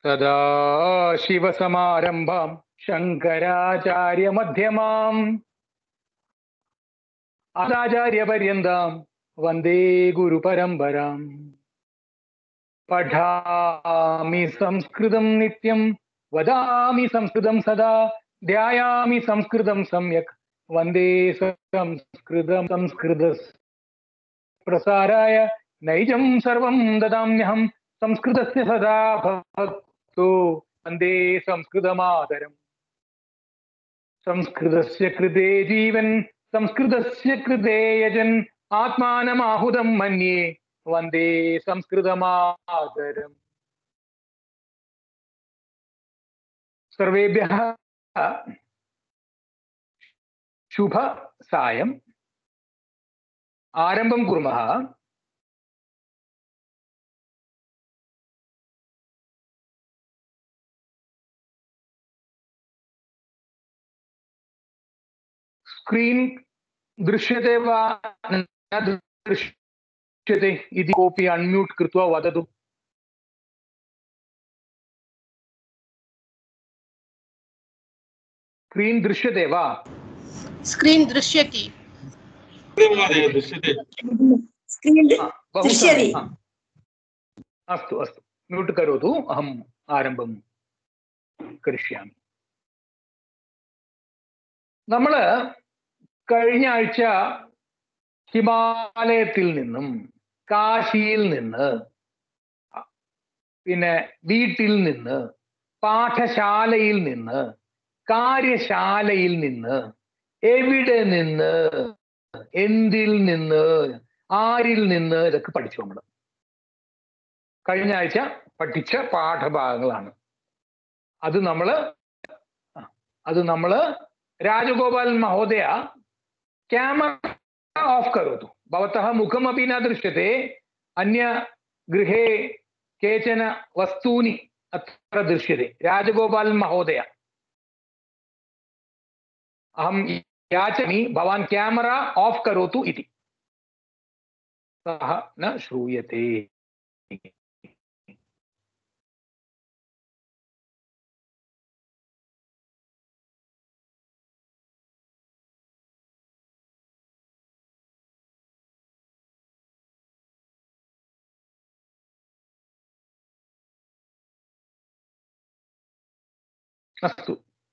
സദാശിവസമാരംഭാം ശങ്കരാചാര്യമധ്യമാം അതാചാര്യപര്യന്താം വന്ദേ ഗുരുപരമ്പരാം പഠാമി സംസ്കൃതം നിത്യം വദാമി സംസ്കൃതം സദാ ധ്യായാമി സംസ്കൃതം സമ്യക് വന്ദേ സംസ്കൃതം സംസ്കൃത പ്രസാരായ നൈജം സർവം ദദാമ്യഹം സംസ്കൃതസ്യ സദാ ഭക്തോ വന്ദേ സംസ്കൃതമാതരം സംസ്കൃതസ്യ കൃതേ ജീവൻ സംസ്കൃതസ്യ കൃതേ യജൻ ആത്മാനമാഹുതം മന്യേ വന്ദേ സംസ്കൃതമാതരം സർവേഭ്യः ശുഭ സായം ആരംഭം കുർമः स्क्रीन् दृश्यते वा न दृश्यते इति कोऽपि अन्म्यूट् कृत्वा वदतु स्क्रीन् दृश्यते वा स्क्रीन् दृश्यति महोदय दृश्यते स्क्रीन् हा, बहु दृश्यते। सम्यक्, हा। अस्तु अस्तु म्यूट् करोतु अहम् आरम्भं करिष्यामि നമ്മള് കഴിഞ്ഞ ആഴ്ച ഹിമാലയത്തിൽ നിന്നും കാശിയിൽ നിന്ന് പിന്നെ വീട്ടിൽ നിന്ന് പാഠശാലയിൽ നിന്ന് കാര്യശാലയിൽ നിന്ന് എവിടെ നിന്ന് എന്തിൽ നിന്ന് ആരിൽ നിന്ന് ഇതൊക്കെ പഠിച്ചു നമ്മൾ കഴിഞ്ഞ ആഴ്ച പഠിച്ച പാഠഭാഗങ്ങളാണ് അത് നമ്മള് ആ, അത് നമ്മള് രാജഗോപാൽ മഹോദയ ക്യാമറ ഓഫ് കരോतु भवतः मुखमपि न दृश्यते अन्य गृहे केचन वस्तूनि अत्र दृश्यते राजगोपाल महोदय अहं याचामि भवान् क्यामरा आफ् करोतु इति सः न श्रूयते അസ്തു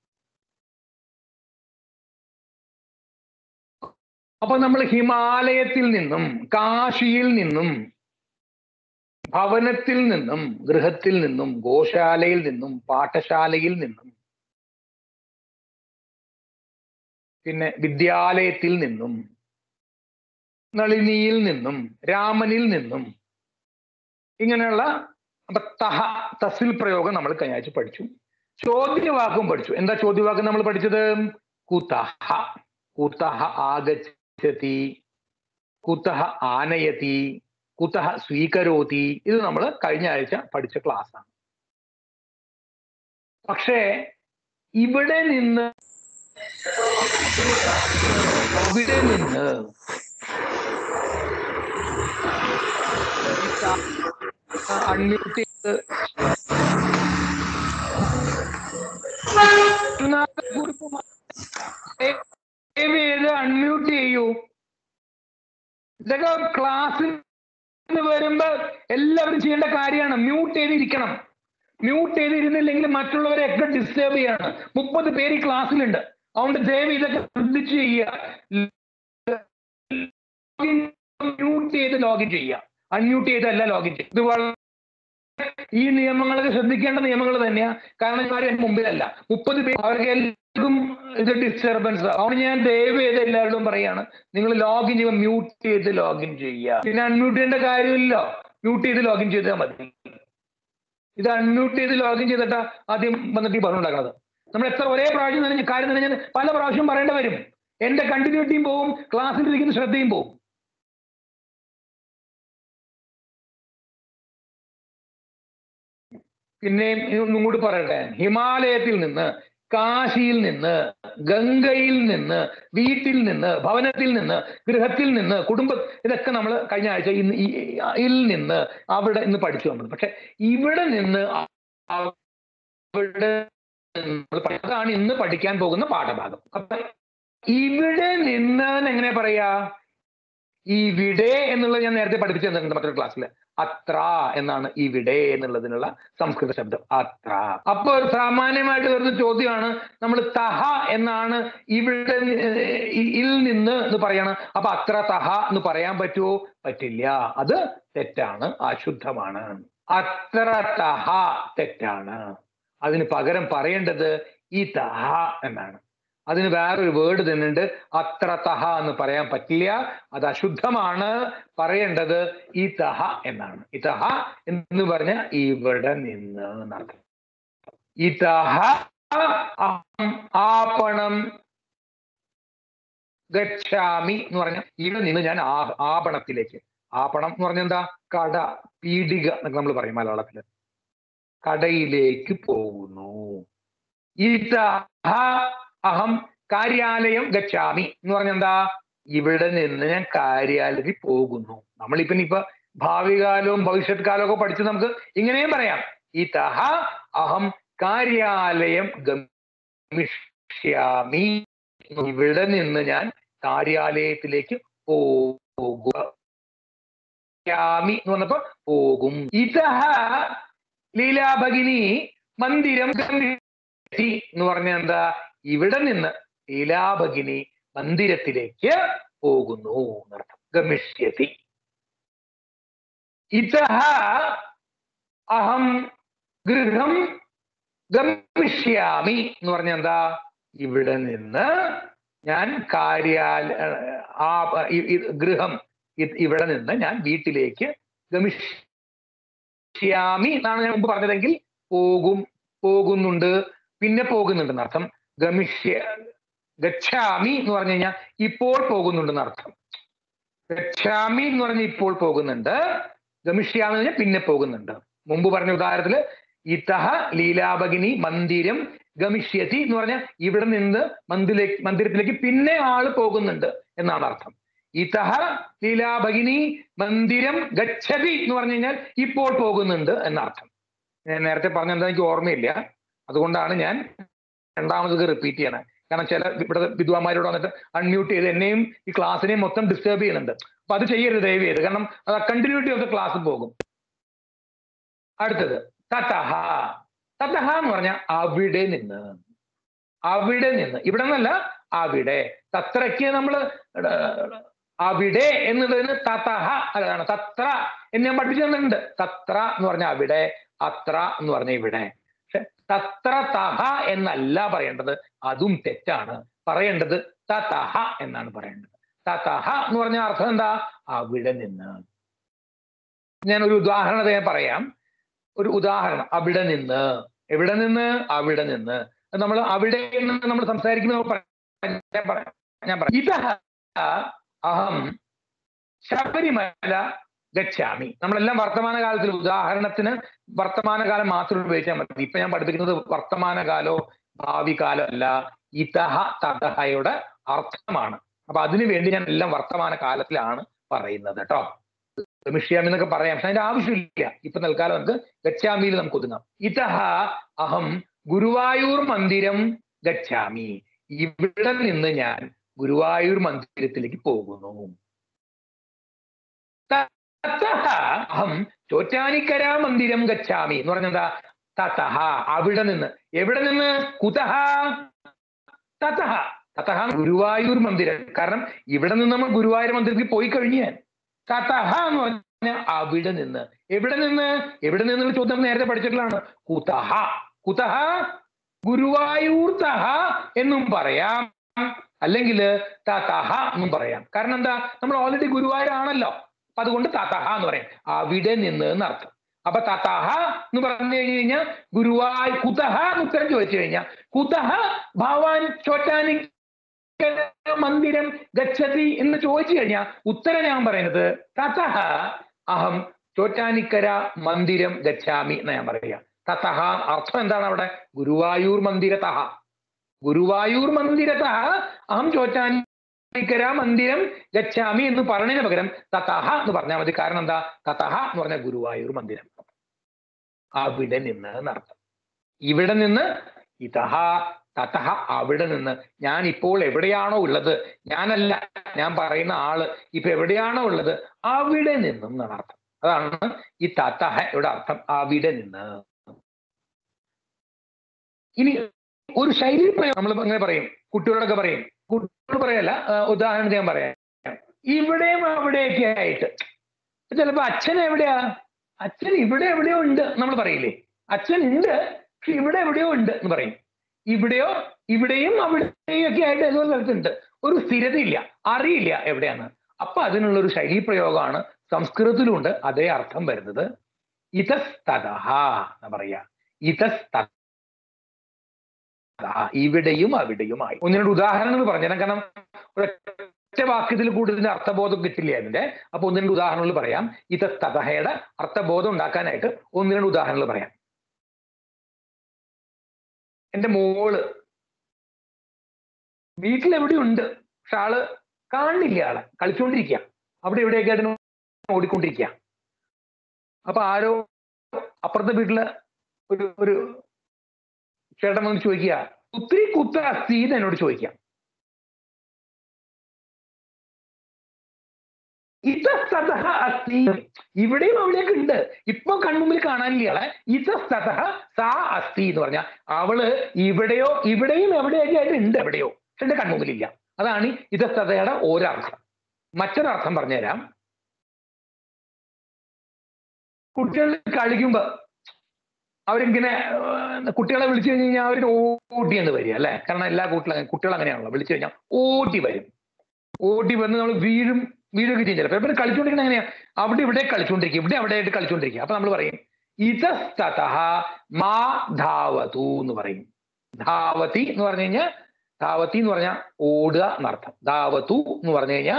അപ്പൊ നമ്മൾ ഹിമാലയത്തിൽ നിന്നും കാശിയിൽ നിന്നും ഭവനത്തിൽ നിന്നും ഗൃഹത്തിൽ നിന്നും ഗോശാലയിൽ നിന്നും പാഠശാലയിൽ നിന്നും പിന്നെ വിദ്യാലയത്തിൽ നിന്നും നളിനിയിൽ നിന്നും രാമനിൽ നിന്നും ഇങ്ങനെയുള്ള അപ്പൊ തഹ തസിൽ പ്രയോഗം നമ്മൾ കഴിഞ്ഞാഴ്ച പഠിച്ചു ചോദ്യവാക്കും പഠിച്ചു എന്താ ചോദ്യവാക്കം നമ്മൾ പഠിച്ചത് കുതഹ കുതഹ ആഗച്ഛതി കുതഹ ആനയതി കുതഹ സ്വീകരോതി ഇത് നമ്മൾ കഴിഞ്ഞ ആഴ്ച പഠിച്ച ക്ലാസ് ആണ് പക്ഷേ ഇവിടെ നിന്ന് ഇവിടെ നിന്ന് അൺമ്യൂട്ട് ചെയ്ത് കുറിപ്പ് ദയവ് ചെയ്ത് അൺമ്യൂട്ട് ചെയ്യൂ ഇതൊക്കെ ക്ലാസ്സിൽ വരുമ്പോ എല്ലാവരും ചെയ്യേണ്ട കാര്യമാണ് മ്യൂട്ട് ചെയ്തിരിക്കണം മ്യൂട്ട് ചെയ്തിരുന്നില്ലെങ്കിൽ മറ്റുള്ളവരെ ഒക്കെ ഡിസ്റ്റർബ് ചെയ്യാണ് മുപ്പത് പേര് ഈ ക്ലാസ്സിലുണ്ട് അതുകൊണ്ട് ദയവ് ഇതൊക്കെ ശ്രദ്ധിച്ച് ചെയ്യുക മ്യൂട്ട് ചെയ്ത് ലോഗിൻ ചെയ്യുക അൺമ്യൂട്ട് ചെയ്തല്ല ലോഗിൻ ചെയ്യുക ഇത് വളരെ ഈ നിയമങ്ങളൊക്കെ ശ്രദ്ധിക്കേണ്ട നിയമങ്ങൾ തന്നെയാണ് കാരണം ഞാൻ എന്റെ മുമ്പിലല്ല മുപ്പത് പേര് അവർക്ക് എല്ലാവർക്കും ഇത് ഡിസ്റ്റർബൻസ് അതുകൊണ്ട് ഞാൻ ദയവ് ചെയ്ത് എല്ലാവരോടും പറയാണ് നിങ്ങൾ ലോഗിൻ ചെയ്യുമ്പോൾ മ്യൂട്ട് ചെയ്ത് ലോഗിൻ ചെയ്യുക പിന്നെ അൺമ്യൂട്ട് ചെയ്യേണ്ട കാര്യമില്ലല്ലോ മ്യൂട്ട് ചെയ്ത് ലോഗിൻ ചെയ്താൽ മതി ഇത് അൺമ്യൂട്ട് ചെയ്ത് ലോഗിൻ ചെയ്തിട്ടാ ആദ്യം വന്നിട്ട് ഈ പറഞ്ഞുണ്ടാക്കുന്നത് നമ്മൾ എത്ര ഒരേ പ്രാവശ്യം തന്നെ കാര്യം തന്നെ ഞാൻ പല പ്രാവശ്യം പറയേണ്ടി വരും എന്റെ കണ്ടിന്യൂറ്റിയും പോവും ക്ലാസ്സിൽ ഇരിക്കുന്ന ശ്രദ്ധയും പോവും പിന്നെയും ഒന്നും കൂടി പറയട്ടെ ഹിമാലയത്തിൽ നിന്ന് കാശിയിൽ നിന്ന് ഗംഗയിൽ നിന്ന് വീട്ടിൽ നിന്ന് ഭവനത്തിൽ നിന്ന് ഗൃഹത്തിൽ നിന്ന് കുടുംബ ഇതൊക്കെ നമ്മൾ കഴിഞ്ഞ ആഴ്ച ഇന്ന് ഈ- ഇൽ നിന്ന് അവിടെ ഇന്ന് പഠിച്ചു നമ്മൾ പക്ഷെ ഇവിടെ നിന്ന് ഇവിടെ നമ്മൾ പഠി- അതാണ് ഇന്ന് പഠിക്കാൻ പോകുന്ന പാഠഭാഗം അപ്പൊ ഇവിടെ നിന്ന് എങ്ങനെ പറയാ ഇവിടെ എന്നുള്ളത് ഞാൻ നേരത്തെ പഠിപ്പിച്ചു തന്നിട്ടുണ്ട് മറ്റൊരു ക്ലാസ്സിൽ അത്ര എന്നാണ് ഇവിടെ എന്നുള്ളതിനുള്ള സംസ്കൃത ശബ്ദം അത്ര അപ്പൊ ഒരു സാമാന്യമായിട്ട് വരുന്ന ചോദ്യമാണ് നമ്മൾ തഹ എന്നാണ് ഇവിടെ നി- ഇ- ഇൽ നിന്ന് എന്ന് പറയാണ് അപ്പൊ അത്ര തഹ എന്ന് പറയാൻ പറ്റുമോ പറ്റില്ല അത് തെറ്റാണ് അശുദ്ധമാണ് അത്ര തഹ തെറ്റാണ് അതിന് പകരം പറയേണ്ടത് ഈ തഹ എന്നാണ് അതിന് വേറൊരു വേർഡ് തന്നെയുണ്ട് അത്ര തഹ എന്ന് പറയാൻ പറ്റില്ല അത് അശുദ്ധമാണ് പറയേണ്ടത് ഈ തഹ എന്നാണ് ഈ തഹ എന്ന് പറഞ്ഞ ഇവിടെ നിന്ന് എന്നർത്ഥം ഈ തഹ അഹം ആപണം ഗച്ഛാമി എന്ന് പറഞ്ഞ ഇവിടെ നിന്ന് ഞാൻ ആ ആപണത്തിലേക്ക് ആപണം എന്ന് പറഞ്ഞ എന്താ കട പീഡിക എന്നൊക്കെ നമ്മൾ പറയും മലയാളത്തില് കടയിലേക്ക് പോകുന്നു ഈ തഹ അഹം കാര്യാലയം ഗച്ഛാമി എന്ന് പറഞ്ഞ എന്താ ഇവിടെ നിന്ന് ഞാൻ കാര്യാലയത്തിൽ പോകുന്നു നമ്മളിപ്പം ഇപ്പൊ ഭാവി കാലവും ഭവിഷ്യത് കാലവും ഒക്കെ പഠിച്ച് നമുക്ക് ഇങ്ങനെയും പറയാം ഈ തഹ അഹം കാര്യാലയം ഗമിഷ്യാമി ഇവിടെ നിന്ന് ഞാൻ കാര്യാലയത്തിലേക്ക് പോകുക യാമി എന്ന് പറഞ്ഞപ്പോ പോകും ഇതഹ ലീലാഭഗിനി മന്ദിരം ഗമിഷ്യതി എന്ന് പറഞ്ഞ എന്താ ഇവിടെ നിന്ന് ലീലാഭഗിനി മന്ദിരത്തിലേക്ക് പോകുന്നു എന്നർത്ഥം ഗമിഷ്യതി ഇതഹ അഹം ഗൃഹം ഗമിഷ്യാമി എന്ന് പറഞ്ഞ എന്താ ഇവിടെ നിന്ന് ഞാൻ കാര്യാല ആ ഇ- ഇ- ഗൃഹം ഇ- ഇവിടെ നിന്ന് ഞാൻ വീട്ടിലേക്ക് ഗമിഷ്യാമി എന്നാണ് ഞാൻ മുമ്പ് പറഞ്ഞതെങ്കിൽ പോകും പോകുന്നുണ്ട് പിന്നെ പോകുന്നുണ്ട് എന്നർത്ഥം ഗമിഷ്യ ഗച്ഛാമി എന്ന് പറഞ്ഞു കഴിഞ്ഞാൽ ഇപ്പോൾ പോകുന്നുണ്ടെന്ന് അർത്ഥം ഗച്ഛാമി എന്ന് പറഞ്ഞാൽ ഇപ്പോൾ പോകുന്നുണ്ട് ഗമിഷ്യാമി എന്ന് പറഞ്ഞാൽ പിന്നെ പോകുന്നുണ്ട് മുമ്പ് പറഞ്ഞ ഉദാഹരണത്തില് ഇതഹ ലീലാഭഗിനി മന്ദിരം ഗമിഷ്യതി എന്ന് പറഞ്ഞാൽ ഇവിടെ നിന്ന് മന്ദിലേക്ക് മന്ദിരത്തിലേക്ക് പിന്നെ ആള് പോകുന്നുണ്ട് എന്നാണ് അർത്ഥം ഇതഹ ലീലാഭഗിനി മന്ദിരം ഗച്ഛതി എന്ന് പറഞ്ഞു കഴിഞ്ഞാൽ ഇപ്പോൾ പോകുന്നുണ്ട് എന്നർത്ഥം ഞാൻ നേരത്തെ പറഞ്ഞെന്താ എനിക്ക് ഓർമ്മയില്ല അതുകൊണ്ടാണ് ഞാൻ രണ്ടാമത് റിപ്പീറ്റ് ചെയ്യണത് കാരണം ചില ഇവിടെ വിദ്വാന്മാരോട് വന്നിട്ട് അൺമ്യൂട്ട് ചെയ്ത് എന്നെയും ഈ ക്ലാസ്സിനെയും മൊത്തം ഡിസ്റ്റർബ് ചെയ്യുന്നുണ്ട് അപ്പൊ അത് ചെയ്യരുത് ദയവ് ചെയ്ത് കാരണം അത് കണ്ടിന്യൂറ്റി ഓഫ് ദ ക്ലാസ് പോകും അടുത്തത് തതഹ തതഹ എന്ന് പറഞ്ഞാൽ അവിടെ നിന്ന് അവിടെ നിന്ന് ഇവിടെ നിന്നല്ല അവിടെ തത്രയ്ക്ക് നമ്മൾ അവിടെ എന്നുള്ളതിന് തതഹ അതാണ് തത്ര എന്ന് ഞാൻ പഠിപ്പിച്ചു തന്നിട്ടുണ്ട് തത്ര എന്ന് പറഞ്ഞാൽ അവിടെ അത്ര എന്ന് പറഞ്ഞ ഇവിടെ പക്ഷെ തത്ര തഹ എന്നല്ല പറയേണ്ടത് അതും തെറ്റാണ് പറയേണ്ടത് തതഹ എന്നാണ് പറയേണ്ടത് തതഹ എന്ന് പറഞ്ഞ അർത്ഥം എന്താ അവിടെ നിന്ന് ഞാൻ ഒരു ഉദാഹരണത്തെ ഞാൻ പറയാം ഒരു ഉദാഹരണം അവിടെ നിന്ന് എവിടെ നിന്ന് അവിടെ നിന്ന് നമ്മൾ അവിടെ നിന്ന് നമ്മൾ സംസാരിക്കുമ്പോൾ നമുക്ക് പറയാം. ഞാൻ പറയാം ഞാൻ പറയാം ഇതഹ അഹം ശബരിമല ഗച്ഛാമി നമ്മളെല്ലാം വർത്തമാന കാലത്തിൽ ഉദാഹരണത്തിന് വർത്തമാനകാലം മാത്രം ഉപയോഗിച്ചാൽ മതി ഇപ്പൊ ഞാൻ പഠിപ്പിക്കുന്നത് വർത്തമാനകാലോ ഭാവി കാലം അല്ല ഇതഹ തതഹയുടെ അർത്ഥമാണ് അപ്പൊ അതിനു വേണ്ടി ഞാൻ എല്ലാം വർത്തമാന കാലത്തിലാണ് പറയുന്നത് കേട്ടോ ഗമിഷ്യാമി എന്നൊക്കെ പറയാം പക്ഷെ അതിന്റെ ആവശ്യമില്ല ഇപ്പൊ തൽക്കാലം നമുക്ക് ഗച്ഛാമിയിൽ നമുക്ക് ഒതുങ്ങാം ഇതഹ അഹം ഗുരുവായൂർ മന്ദിരം ഗച്ഛാമി ഇവിടെ നിന്ന് ഞാൻ ഗുരുവായൂർ മന്ദിരത്തിലേക്ക് പോകുന്നു തതഹ അഹം ചോറ്റാനിക്കര മന്ദിരം ഗച്ഛാമി എന്ന് പറഞ്ഞെന്താ തതഹ അവിടെ നിന്ന് എവിടെ നിന്ന് കുതഹ തതഹ തതഹ ഗുരുവായൂർ മന്ദിരം കാരണം ഇവിടെ നിന്ന് നമ്മൾ ഗുരുവായൂർ മന്ദിരത്തിൽ പോയി കഴിഞ്ഞാൽ തതഹ എന്ന് പറഞ്ഞാൽ അവിടെ നിന്ന് എവിടെ നിന്ന് എവിടെ നിന്നുള്ള ചോദ്യം നമ്മൾ നേരത്തെ പഠിച്ചിട്ടുള്ളതാണ് കുതഹ കുതഹ ഗുരുവായൂർ തഹ എന്നും പറയാം അല്ലെങ്കിൽ തതഹ എന്നും പറയാം കാരണം എന്താ നമ്മൾ ഓൾറെഡി ഗുരുവായൂരാണല്ലോ അപ്പൊ അതുകൊണ്ട് തതഹ എന്ന് പറയാം അവിടെ നിന്ന് എന്നർത്ഥം അപ്പൊ തതഹ എന്ന് പറഞ്ഞു കഴിഞ്ഞു കഴിഞ്ഞാൽ ഗുരുവായൂർ കുതഹ എന്ന് ഉത്തരം ചോദിച്ചു കഴിഞ്ഞാൽ കുതഹ ഭവാൻ ചോറ്റാനി മന്ദിരം ഗച്ഛതി എന്ന് ചോദിച്ചു കഴിഞ്ഞാൽ ഉത്തരം ഞാൻ പറയുന്നത് തതഹ അഹം ചോറ്റാനിക്കര മന്ദിരം ഗച്ഛാമി എന്ന് ഞാൻ പറയുക തതഹ അർത്ഥം എന്താണ് അവിടെ ഗുരുവായൂർ മന്ദിരതഹ ഗുരുവായൂർ മന്ദിരതഹ അഹം ചോറ്റാനിക്കര മന്ദിരം ഗച്ഛാമി എന്ന് പറഞ്ഞതിന് പകരം തതഹ എന്ന് പറഞ്ഞാൽ മതി കാരണം എന്താ തതഹ എന്ന് പറഞ്ഞാൽ ഗുരുവായൂർ മന്ദിരം അവിടെ നിന്ന് എന്നർത്ഥം ഇവിടെ നിന്ന് ഇതഹ തതഹ അവിടെ നിന്ന് ഞാൻ ഇപ്പോൾ എവിടെയാണോ ഉള്ളത് ഞാനല്ല ഞാൻ പറയുന്ന ആള് ഇപ്പൊ എവിടെയാണോ ഉള്ളത് അവിടെ നിന്നും എന്നാണ് അർത്ഥം അതാണ് ഈ തതഹ ഇവിടെ അർത്ഥം അവിടെ നിന്ന് ഇനി ഒരു ശൈലി പ്രയോഗം നമ്മൾ അങ്ങനെ പറയും കുട്ടികളൊക്കെ പറയും കുട്ടികൾ പറയല്ല ആ, ഉദാഹരണത്തിന് ഞാൻ പറയാം ഇവിടെയും അവിടെയൊക്കെ ആയിട്ട് ചിലപ്പോ അച്ഛൻ എവിടെയാ അച്ഛൻ ഇവിടെ എവിടെയോ ഉണ്ട് നമ്മൾ പറയില്ലേ അച്ഛൻ ഉണ്ട് പക്ഷെ ഇവിടെ എവിടെയോ ഉണ്ട് എന്ന് പറയും ഇവിടെയോ ഇവിടെയും അവിടെയും ഒക്കെ ആയിട്ട് ഏതോ സ്ഥലത്തുണ്ട് ഒരു സ്ഥിരതയില്ല അറിയില്ല എവിടെയാണ് അപ്പൊ അതിനുള്ള ഒരു ശൈലി പ്രയോഗമാണ് സംസ്കൃതത്തിലുണ്ട് അതേ അർത്ഥം വരുന്നത് ഇതസ്തതഹ എന്ന് പറയാ ഇതസ്ത ഇവിടെയും അവിടെയുമായി ഒന്ന് രണ്ട് ഉദാഹരണങ്ങൾ പറഞ്ഞു തരാം കാരണം ഒറ്റ വാക്യത്തിൽ കൂടുതൽ അർത്ഥബോധം കിട്ടില്ല അതിന്റെ അപ്പൊ ഒന്ന് രണ്ട് ഉദാഹരണങ്ങൾ പറയാം ഇതസ്തതഹയുടെ അർത്ഥബോധം ഉണ്ടാക്കാനായിട്ട് ഒന്ന് രണ്ട് ഉദാഹരണങ്ങൾ പറയാം എന്റെ മോള് വീട്ടിലെവിടെയുണ്ട് പക്ഷെ ആള് കാണില്ല ആളെ കളിച്ചുകൊണ്ടിരിക്കുക അവിടെ എവിടെയൊക്കെ ആയിട്ട് ഓടിക്കൊണ്ടിരിക്കുക അപ്പൊ ആരോ അപ്പുറത്തെ വീട്ടില് ഒരു ഒരു ചേട്ടൻ വന്ന് ചോദിക്കുക ഒത്തിരി കുത്ത അസ്ഥി എന്ന് എന്നോട് ചോദിക്കാം ഇതസ്തതഹ അസ്തി ഇവിടെയും അവിടെയൊക്കെ ഉണ്ട് ഇപ്പൊ കൺമുമ്പിൽ കാണാനില്ല ആളെ ഇതസ്തതഹ സാ അസ്തി എന്ന് പറഞ്ഞാൽ അവള് ഇവിടെയോ ഇവിടെയും എവിടെയൊക്കെ ആയിട്ട് ഉണ്ട് എവിടെയോ പക്ഷെ എന്റെ കൺമുമ്പിലില്ല അതാണ് ഇതസ്തതയുടെ ഒരർത്ഥം മറ്റൊരർത്ഥം പറഞ്ഞുതരാം കുട്ടികൾ കളിക്കുമ്പോ അവരിങ്ങനെ ഏർ, കുട്ടികളെ വിളിച്ചു കഴിഞ്ഞ് കഴിഞ്ഞാൽ അവർ ഓടി എന്ന് വരിക അല്ലെ കാരണം എല്ലാ കുട്ടികളും കുട്ടികൾ അങ്ങനെയാണല്ലോ വിളിച്ചു കഴിഞ്ഞാൽ ഓടി വരും ഓടി വന്ന് നമ്മൾ വീഴും വീഴൊക്കെ ചെയ്യും ചിലപ്പോൾ ഇവർ കളിച്ചുകൊണ്ടിരിക്കുന്നത് എങ്ങനെയാ അവിടെ ഇവിടെ കളിച്ചുകൊണ്ടിരിക്കും ഇവിടെ അവിടെ ആയിട്ട് കളിച്ചുകൊണ്ടിരിക്കുക അപ്പൊ നമ്മൾ പറയും ഇതസ്തതഹ മാ ധാവതു എന്ന് പറയും ധാവതി എന്ന് പറഞ്ഞു കഴിഞ്ഞാൽ ധാവതി എന്ന് പറഞ്ഞാൽ ഓടുക എന്നർത്ഥം ധാവതു എന്ന് പറഞ്ഞു കഴിഞ്ഞാൽ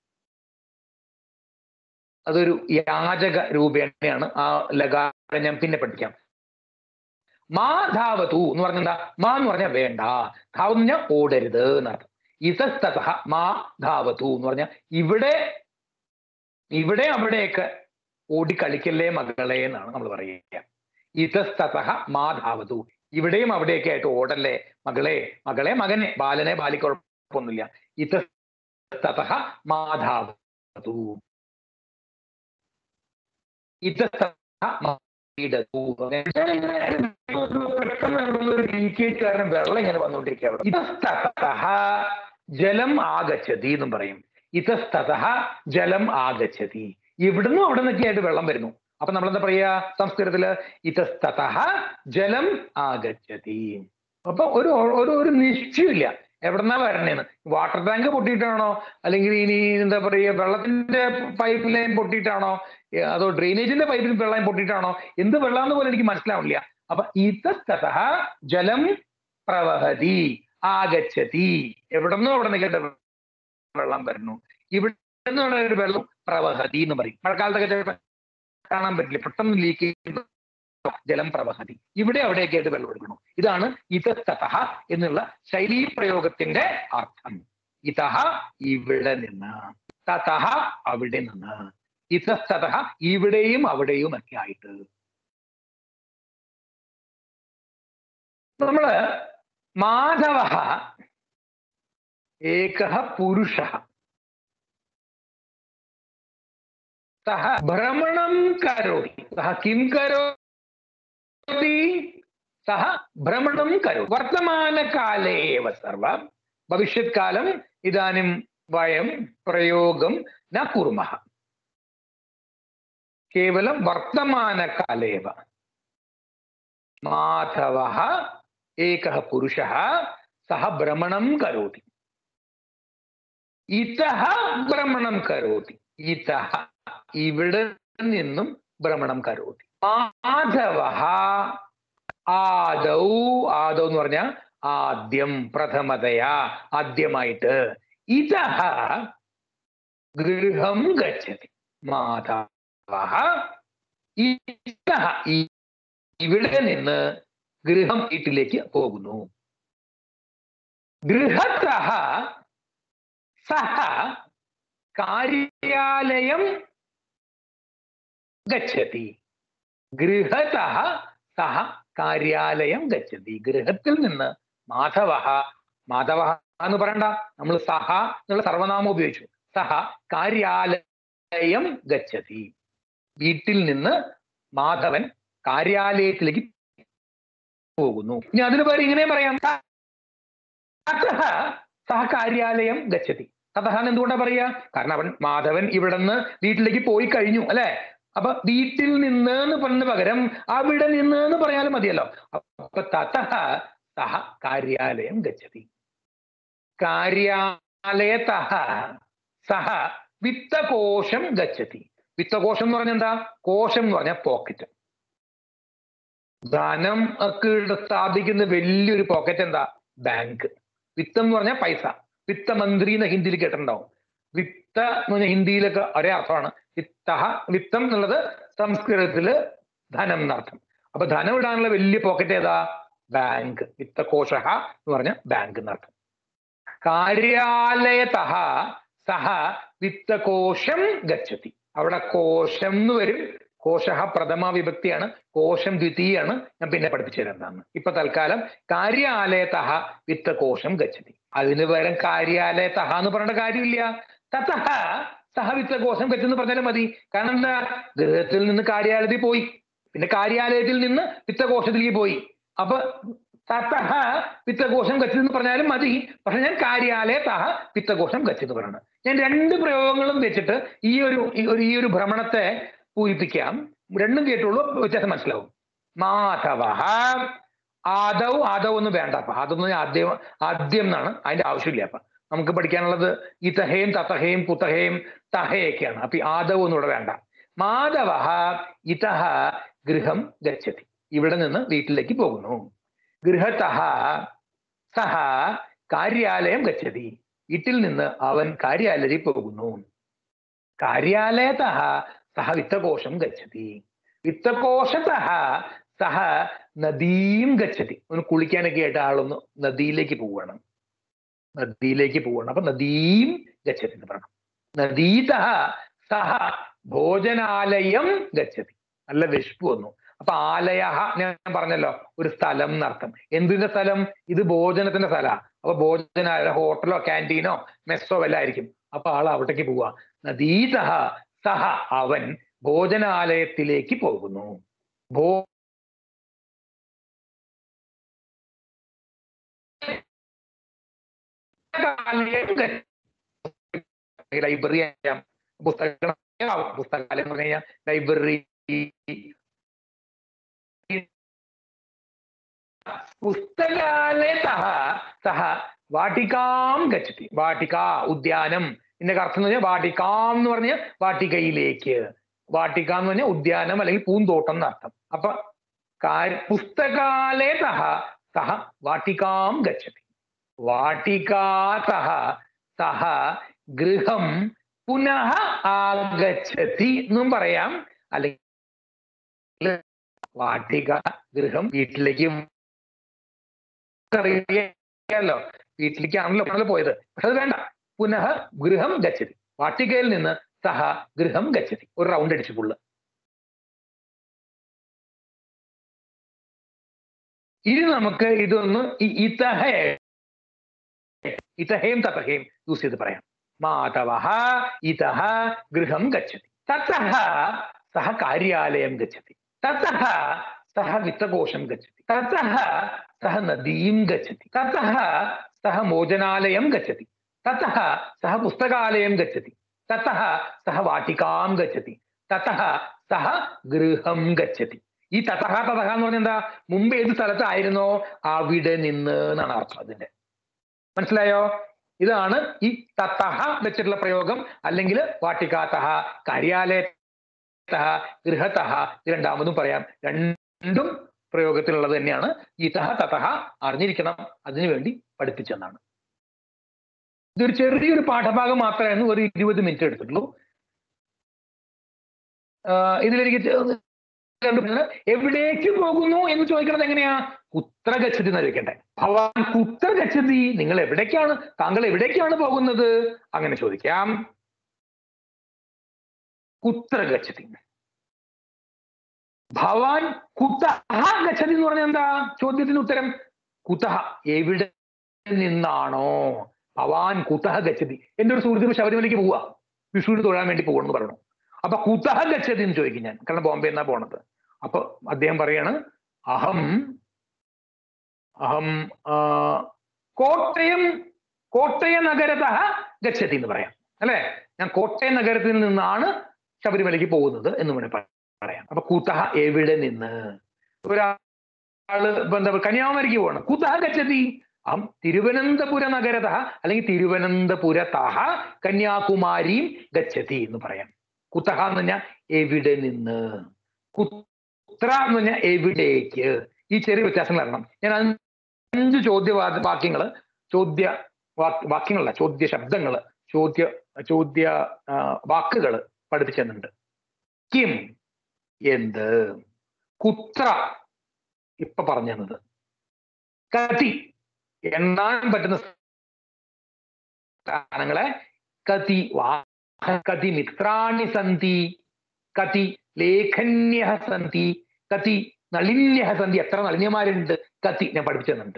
അതൊരു യാചക രൂപേണയാണ് ആ ലകാരം ഞാൻ പിന്നെ പഠിക്കാം മാ ധാവതു എന്ന് പറഞ്ഞാൽ എന്താ മാ എന്ന് പറഞ്ഞാൽ വേണ്ട ധാവം എന്ന് പറഞ്ഞാൽ ഓടരുത് എന്നർത്ഥം ഇതസ്തത മാ ധാവതു എന്ന് പറഞ്ഞാൽ ഇവിടെ ഇവിടെ അവിടെയൊക്കെ ഓടി കളിക്കല്ലേ മകളെ എന്നാണ് നമ്മൾ പറയുക ഇതസ്തത മാ ധാവതു ഇവിടെയും അവിടെയൊക്കെ ആയിട്ട് ഓടല്ലേ മകളെ മകളെ മകനെ ബാലനെ ബാലിക്കുഴപ്പമൊന്നുമില്ല ഇതസ്തത മാ ധാവതു ഇതസ്തത മാ ഇടതു കാരണം വെള്ളം ഇങ്ങനെ വന്നുകൊണ്ടിരിക്കുക അവിടെ ഇതസ്തതഃ ജലം ആഗച്ഛതി എന്നും പറയും ഇതസ്തതഃ ജലം ആഗച്ഛതി ഇവിടുന്നും അവിടെ നിന്നൊക്കെ ആയിട്ട് വെള്ളം വരുന്നു അപ്പൊ നമ്മൾ എന്താ പറയാ സംസ്കൃതത്തില് ഇതസ്തതഃ ജലം ആഗച്ഛതി അപ്പൊ ഒരു ഒരു ഒരു നിശ്ചയമില്ല എവിടെന്നാ വരണേന്ന് വാട്ടർ ടാങ്ക് പൊട്ടിയിട്ടാണോ അല്ലെങ്കിൽ ഇനി എന്താ പറയുക വെള്ളത്തിന്റെ പൈപ്പ് ലൈൻ പൊട്ടിയിട്ടാണോ ഏ, അതോ ഡ്രെയിനേജിന്റെ പൈപ്പിൽ വെള്ളം പൊട്ടിയിട്ടാണോ എന്ത് വെള്ളാന്ന് പോലും എനിക്ക് മനസ്സിലാവില്ല അപ്പൊ ഇതസ്തത ജലം പ്രവഹതി ആഗച്ഛതി എവിടെന്നോ അവിടെ നിൽക്കേണ്ട വെള്ളം വരുന്നു ഇവിടെ നിന്നുള്ള ഒരു വെള്ളം പ്രവഹതി എന്ന് പറയും മഴക്കാലത്തൊക്കെ ചിലപ്പോൾ കാണാൻ പറ്റില്ല പെട്ടെന്ന് ലീക്ക് ജലം പ്രവഹതി ഇവിടെ അവിടെയൊക്കെ ആയിട്ട് വെള്ളം എടുക്കണം ഇതാണ് ഇതസ്തത എന്നുള്ള ശൈലീ പ്രയോഗത്തിന്റെ അർത്ഥം ഇതഹ ഇവിടെ നിന്ന് തതഹ അവിടെ നിന്ന് ഇതസ്തത ഇവിടെയും അവിടെയും ഒക്കെ ആയിട്ട് നമ്മള് മാധവ ഏക പുരുഷ സഹ ഭ്രമണം കരോതി സഹ കിം കരോതി സഹ ഭ്രമണം കരോതി വർത്തമാനകാലേ ഏവ സർവം ഭവിഷ്യത് കാലം ഇതാനും വയം പ്രയോഗം ന കുർമഃ കേവലം വർത്തമാനകാലേവ മാധവः एकः पुरुषः सः भ्रमणं करोति ഇതഹ ഭ്രമണം കരോതി ഇതഹ ഇവിടെ നിന്നും ഭ്രമണം കരോതി മാധവ ആദൗ ആദൗ എന്ന് പറഞ്ഞാൽ ആദ്യം പ്രഥമതയാ ആദ്യമായിട്ട് ഇതഹ ഗൃഹം ഗച്ഛതി മാധവ ഇതഹ ഈ- ഇവിടെ നിന്ന് ഗൃഹം വീട്ടിലേക്ക് പോകുന്നു ഗൃഹത്തഹ സഹ കാര്യാലയം ഗച്ഛതി ഗൃഹതഃ സഹ കാര്യാലയം ഗച്ഛതി ഗൃഹത്തിൽ നിന്ന് മാധവ മാധവ എന്ന് പറയണ്ട നമ്മൾ സഹ എന്നുള്ള സർവനാമം ഉപയോഗിച്ചു സഹ കാര്യാലയം ഗച്ഛതി വീട്ടിൽ നിന്ന് മാധവൻ കാര്യാലയത്തിലേക്ക് പോകുന്നു ഇനി അതിന് പേര് ഇങ്ങനെ പറയാം തതഃ സഹ കാര്യാലയം ഗച്ഛതി തതഹ എന്ന് എന്തുകൊണ്ടാ പറയാ കാരണം അവൻ മാധവൻ ഇവിടെ നിന്ന് വീട്ടിലേക്ക് പോയി കഴിഞ്ഞു അല്ലെ അപ്പൊ വീട്ടിൽ നിന്ന് എന്ന് പറഞ്ഞ പകരം അവിടെ നിന്ന് എന്ന് പറയാനും മതിയല്ലോ അപ്പൊ തതഃ സഹ കാര്യാലയം ഗച്ഛതി കാര്യാലയതഃ സഹ വിത്തകോശം ഗച്ഛതി വിത്തകോശം എന്ന് പറഞ്ഞാൽ എന്താ കോശം എന്ന് പറഞ്ഞാൽ പോക്കറ്റ് ധനം ഒക്കെ ഇവിടെ സ്ഥാപിക്കുന്ന വലിയൊരു പോക്കറ്റ് എന്താ ബാങ്ക് വിത്തം എന്ന് പറഞ്ഞാൽ പൈസ വിത്തമന്ത്രി എന്ന് ഹിന്ദിയിൽ കേട്ടിട്ടുണ്ടാവും വിത്ത എന്ന് പറഞ്ഞാൽ ഹിന്ദിയിലൊക്കെ ഒരേ അർത്ഥമാണ് വിത്തഹ വിത്തം എന്നുള്ളത് സംസ്കൃതത്തില് ധനം എന്നർത്ഥം അപ്പൊ ധനം ഇടാനുള്ള വലിയ പോക്കറ്റ് ഏതാ ബാങ്ക് വിത്തകോശ എന്ന് പറഞ്ഞ ബാങ്ക് എന്നർത്ഥം കാര്യാലയതഃ സഹ വിത്തകോശം ഗച്ഛതി അവിടെ കോശം എന്ന് വരും കോശ പ്രഥമ വിഭക്തിയാണ് കോശം ദ്വിതീയാണ് ഞാൻ പിന്നെ പഠിപ്പിച്ചു തരാം എന്താന്ന് ഇപ്പൊ തൽക്കാലം കാര്യാലയതഃ വിത്തകോശം ഗച്ഛതി അതിന് പകരം കാര്യാലയതഃ എന്ന് പറയേണ്ട കാര്യമില്ല തതഃ സഹ വിത്തകോശം ഗച്ഛെന്ന് പറഞ്ഞാലും മതി കാരണം എന്താ ഗൃഹത്തിൽ നിന്ന് കാര്യാലയത്തിൽ പോയി പിന്നെ കാര്യാലയത്തിൽ നിന്ന് വിത്തകോശത്തിലേക്ക് പോയി അപ്പൊ തതഃ വിത്തകോശം ഗച്ഛെന്ന് പറഞ്ഞാലും മതി പക്ഷെ ഞാൻ കാര്യാലയതഃ വിത്തകോശം ഗച്ഛെന്ന് പറയണം ഞാൻ രണ്ട് പ്രയോഗങ്ങളും വെച്ചിട്ട് ഈ ഒരു ഈ ഒരു ഈ ഒരു ഭ്രമണത്തെ പൂരിപ്പിക്കാം രണ്ടും കേട്ടുള്ളൂ വ്യത്യാസം മനസ്സിലാവും മാധവ ആദവ് ആദവ് എന്ന് വേണ്ട അപ്പൊ അതൊന്നും ആദ്യം ആദ്യം എന്നാണ് അതിന്റെ ആവശ്യമില്ല അപ്പൊ നമുക്ക് പഠിക്കാനുള്ളത് ഇതഹേം തതഹേം പുതഹേം തഹയൊക്കെയാണ് അപ്പൊ ഈ ആദവ് ഒന്നും ഇവിടെ വേണ്ട മാധവ ഇതഹ ഗൃഹം ഗച്ഛതി ഇവിടെ നിന്ന് വീട്ടിലേക്ക് പോകുന്നു ഗൃഹതഃ സഹ കാര്യാലയം ഗച്ഛതി വീട്ടിൽ നിന്ന് അവൻ കാര്യാലയത്തിൽ പോകുന്നു കാര്യാലയതഃ സഹ വിത്തകോശം ഗച്ഛതി വിത്തകോശതഃ സഹ നദീം ഗച്ഛതി ഒന്ന് കുളിക്കാനൊക്കെ ആയിട്ട് ആളൊന്ന് നദിയിലേക്ക് പോവുകയാണ് നദിയിലേക്ക് പോവുകയാണ് അപ്പൊ നദീം ഗച്ഛതി എന്ന് പറയണം നദീതഃ സഹ ഭോജനാലയം ഗച്ഛതി നല്ല വിശപ്പ് വന്നു അപ്പൊ ആലയ ഞാൻ പറഞ്ഞല്ലോ ഒരു സ്ഥലം എന്നർത്ഥം എന്തിന്റെ സ്ഥലം ഇത് ഭോജനത്തിന്റെ സ്ഥലമാണ് അപ്പൊ ഭോജനാലയ ഹോട്ടലോ ക്യാൻറ്റീനോ മെസ്സോ വല്ല ആയിരിക്കും അപ്പൊ ആൾ അവിടേക്ക് പോവാ നദീതഃ സഹ അവൻ ഭോജനാലയത്തിലേക്ക് പോകുന്നു ഭോ ലൈബ്രറി ആയാം പുസ്തകം പുസ്തകാലയം എന്ന് പറഞ്ഞു കഴിഞ്ഞാൽ ലൈബ്രറി പുസ്തകാലയതഃ സഹ വാട്ടികാം ഗച്ഛതി വാട്ടിക ഉദ്യാനം ഇതിന്റെ അർത്ഥം എന്ന് പറഞ്ഞാൽ വാട്ടികാം എന്ന് പറഞ്ഞ വാട്ടികയിലേക്ക് വാട്ടിക എന്ന് പറഞ്ഞാൽ ഉദ്യാനം അല്ലെങ്കിൽ പൂന്തോട്ടം എന്നർത്ഥം അപ്പൊ പുസ്തകാലയതഃ സഹ വാട്ടികാം ഗച്ഛതി വാട്ടികാതഃ സഹ ഗൃഹം പുനഃ ആഗച്ഛതി എന്നും പറയാം അല്ലെങ്കിൽ വാട്ടിക ഗൃഹം വീട്ടിലേക്ക് അറിയാലോ വീട്ടിലേക്കാണല്ലോ ആണല്ലോ പോയത് പക്ഷെ അത് വേണ്ട പുനഃ ഗൃഹം ഗച്ഛതി വാട്ടികയിൽ നിന്ന് സഹ ഗൃഹം ഗച്ഛതി ഒരു റൗണ്ട് അടിച്ചു പുള്ള് ഇനി നമുക്ക് ഇതൊന്ന് ഇതഹ ഇതഹേം തതഹേം യൂസ് ചെയ്ത് പറയാം മാധവ ഇതഹ ഗൃഹം ഗച്ഛതി തതഃ സഹ കാര്യാലയം ഗച്ഛതി തതഃ സഹ വിത്തകോശം ഗച്ഛതി തതഃ സഹ നദീം ഗച്ഛതി തതഃ സഹ മോചനാലയം ഗച്ഛതി തതഃ സഹ പുസ്തകാലയം ഗച്ഛതി തതഃ സഹ വാട്ടികാം ഗച്ഛതി തതഃ സഹ ഗൃഹം ഗച്ഛതി ഈ തതഹ തതഹ എന്ന് പറഞ്ഞാൽ എന്താ മുമ്പ് ഏത് സ്ഥലത്തായിരുന്നോ അവിടെ നിന്ന് എന്നാണ് അർത്ഥം അതിന്റെ മനസ്സിലായോ ഇതാണ് ഈ തത്തഹ വെച്ചിട്ടുള്ള പ്രയോഗം അല്ലെങ്കിൽ വാട്ടികാതഹ കാര്യാലയതഹ ഗൃഹതഹ ഇത് രണ്ടാമതും പറയാം രണ്ടും പ്രയോഗത്തിലുള്ളത് തന്നെയാണ് ഇതഹ തതഹ അറിഞ്ഞിരിക്കണം അതിനുവേണ്ടി പഠിപ്പിച്ചെന്നാണ് ഇതൊരു ചെറിയൊരു പാഠഭാഗം മാത്രമായിരുന്നു ഒരു ഇരുപത് മിനിറ്റ് എടുത്തിട്ടുള്ളൂ ഇതിലെനിക്ക് എവിടേക്ക് പോകുന്നു എന്ന് ചോദിക്കണത് എങ്ങനെയാ കുത്ര ഗച്ഛതി എന്ന് ചോദിക്കട്ടെ ഭവാൻ കുത്ര ഗച്ഛതി നിങ്ങൾ എവിടേക്കാണ് താങ്കൾ എവിടേക്കാണ് പോകുന്നത് അങ്ങനെ ചോദിക്കാം കുത്ര ഗച്ഛതി ഭവാൻ കുതഹ ഗച്ഛതി എന്ന് പറഞ്ഞാൽ എന്താ ചോദ്യത്തിന് ഉത്തരം കുതഹ എവിടെ നിന്നാണോ ഭവാൻ കുതഹ ഗച്ഛതി എന്റെ ഒരു സുഹൃത്തിന് ശബരിമലയ്ക്ക് പോവുക വിഷുവിന് തൊഴാൻ വേണ്ടി പോകണമെന്ന് പറഞ്ഞു അപ്പൊ കുതഹ ഗച്ഛതി എന്ന് ചോദിക്കും ഞാൻ കാരണം ബോംബെ എന്നാ പോണത് അപ്പൊ അദ്ദേഹം പറയാണ് അഹം അഹം ആ, കോട്ടയം കോട്ടയ നഗരത ഗച്ഛതി എന്ന് പറയാം അല്ലെ ഞാൻ കോട്ടയം നഗരത്തിൽ നിന്നാണ് ശബരിമലയ്ക്ക് പോകുന്നത് എന്ന് വേണേൽ പ- പറയാം അപ്പൊ കുതഹ എവിടെ നിന്ന് ഒരാള് ഇപ്പൊ എന്താ പറയുക, കന്യാകുമാരിക്ക് പോകണം കുതഹ ഗച്ഛതി അഹം തിരുവനന്തപുര നഗരത അല്ലെങ്കിൽ തിരുവനന്തപുരതഹ കന്യാകുമാരിയും ഗച്ഛതി എന്ന് പറയാം കുതഹ എന്ന് പറഞ്ഞാൽ എവിടെ നിന്ന് കുത്ര എന്ന് പറഞ്ഞാൽ എവിടേക്ക് ഈ ചെറിയ വ്യത്യാസങ്ങൾ അറിയണം ഞാൻ അഞ്ച് ചോദ്യ വാ- വാക്യങ്ങള് ചോദ്യ വാ- വാക്യങ്ങളല്ല ചോദ്യ ശബ്ദങ്ങള് ചോദ്യ ചോദ്യ ആ, വാക്കുകള് പഠിപ്പിച്ചെന്നുണ്ട് കിം എന്ത് കുത്ര ഇപ്പൊ പറഞ്ഞു തന്നത് കതി എണ്ണാൻ പറ്റുന്ന സ്ഥാനങ്ങളെ കതി വാഹ കതി മിത്രാണി സന്തി കതി ലേഖന്യ സന്തി കതി നളിന്യ സന്തി എത്ര നളിന്യമാരുണ്ട് കതി ഞാൻ പഠിപ്പിച്ചു തന്നിട്ടുണ്ട്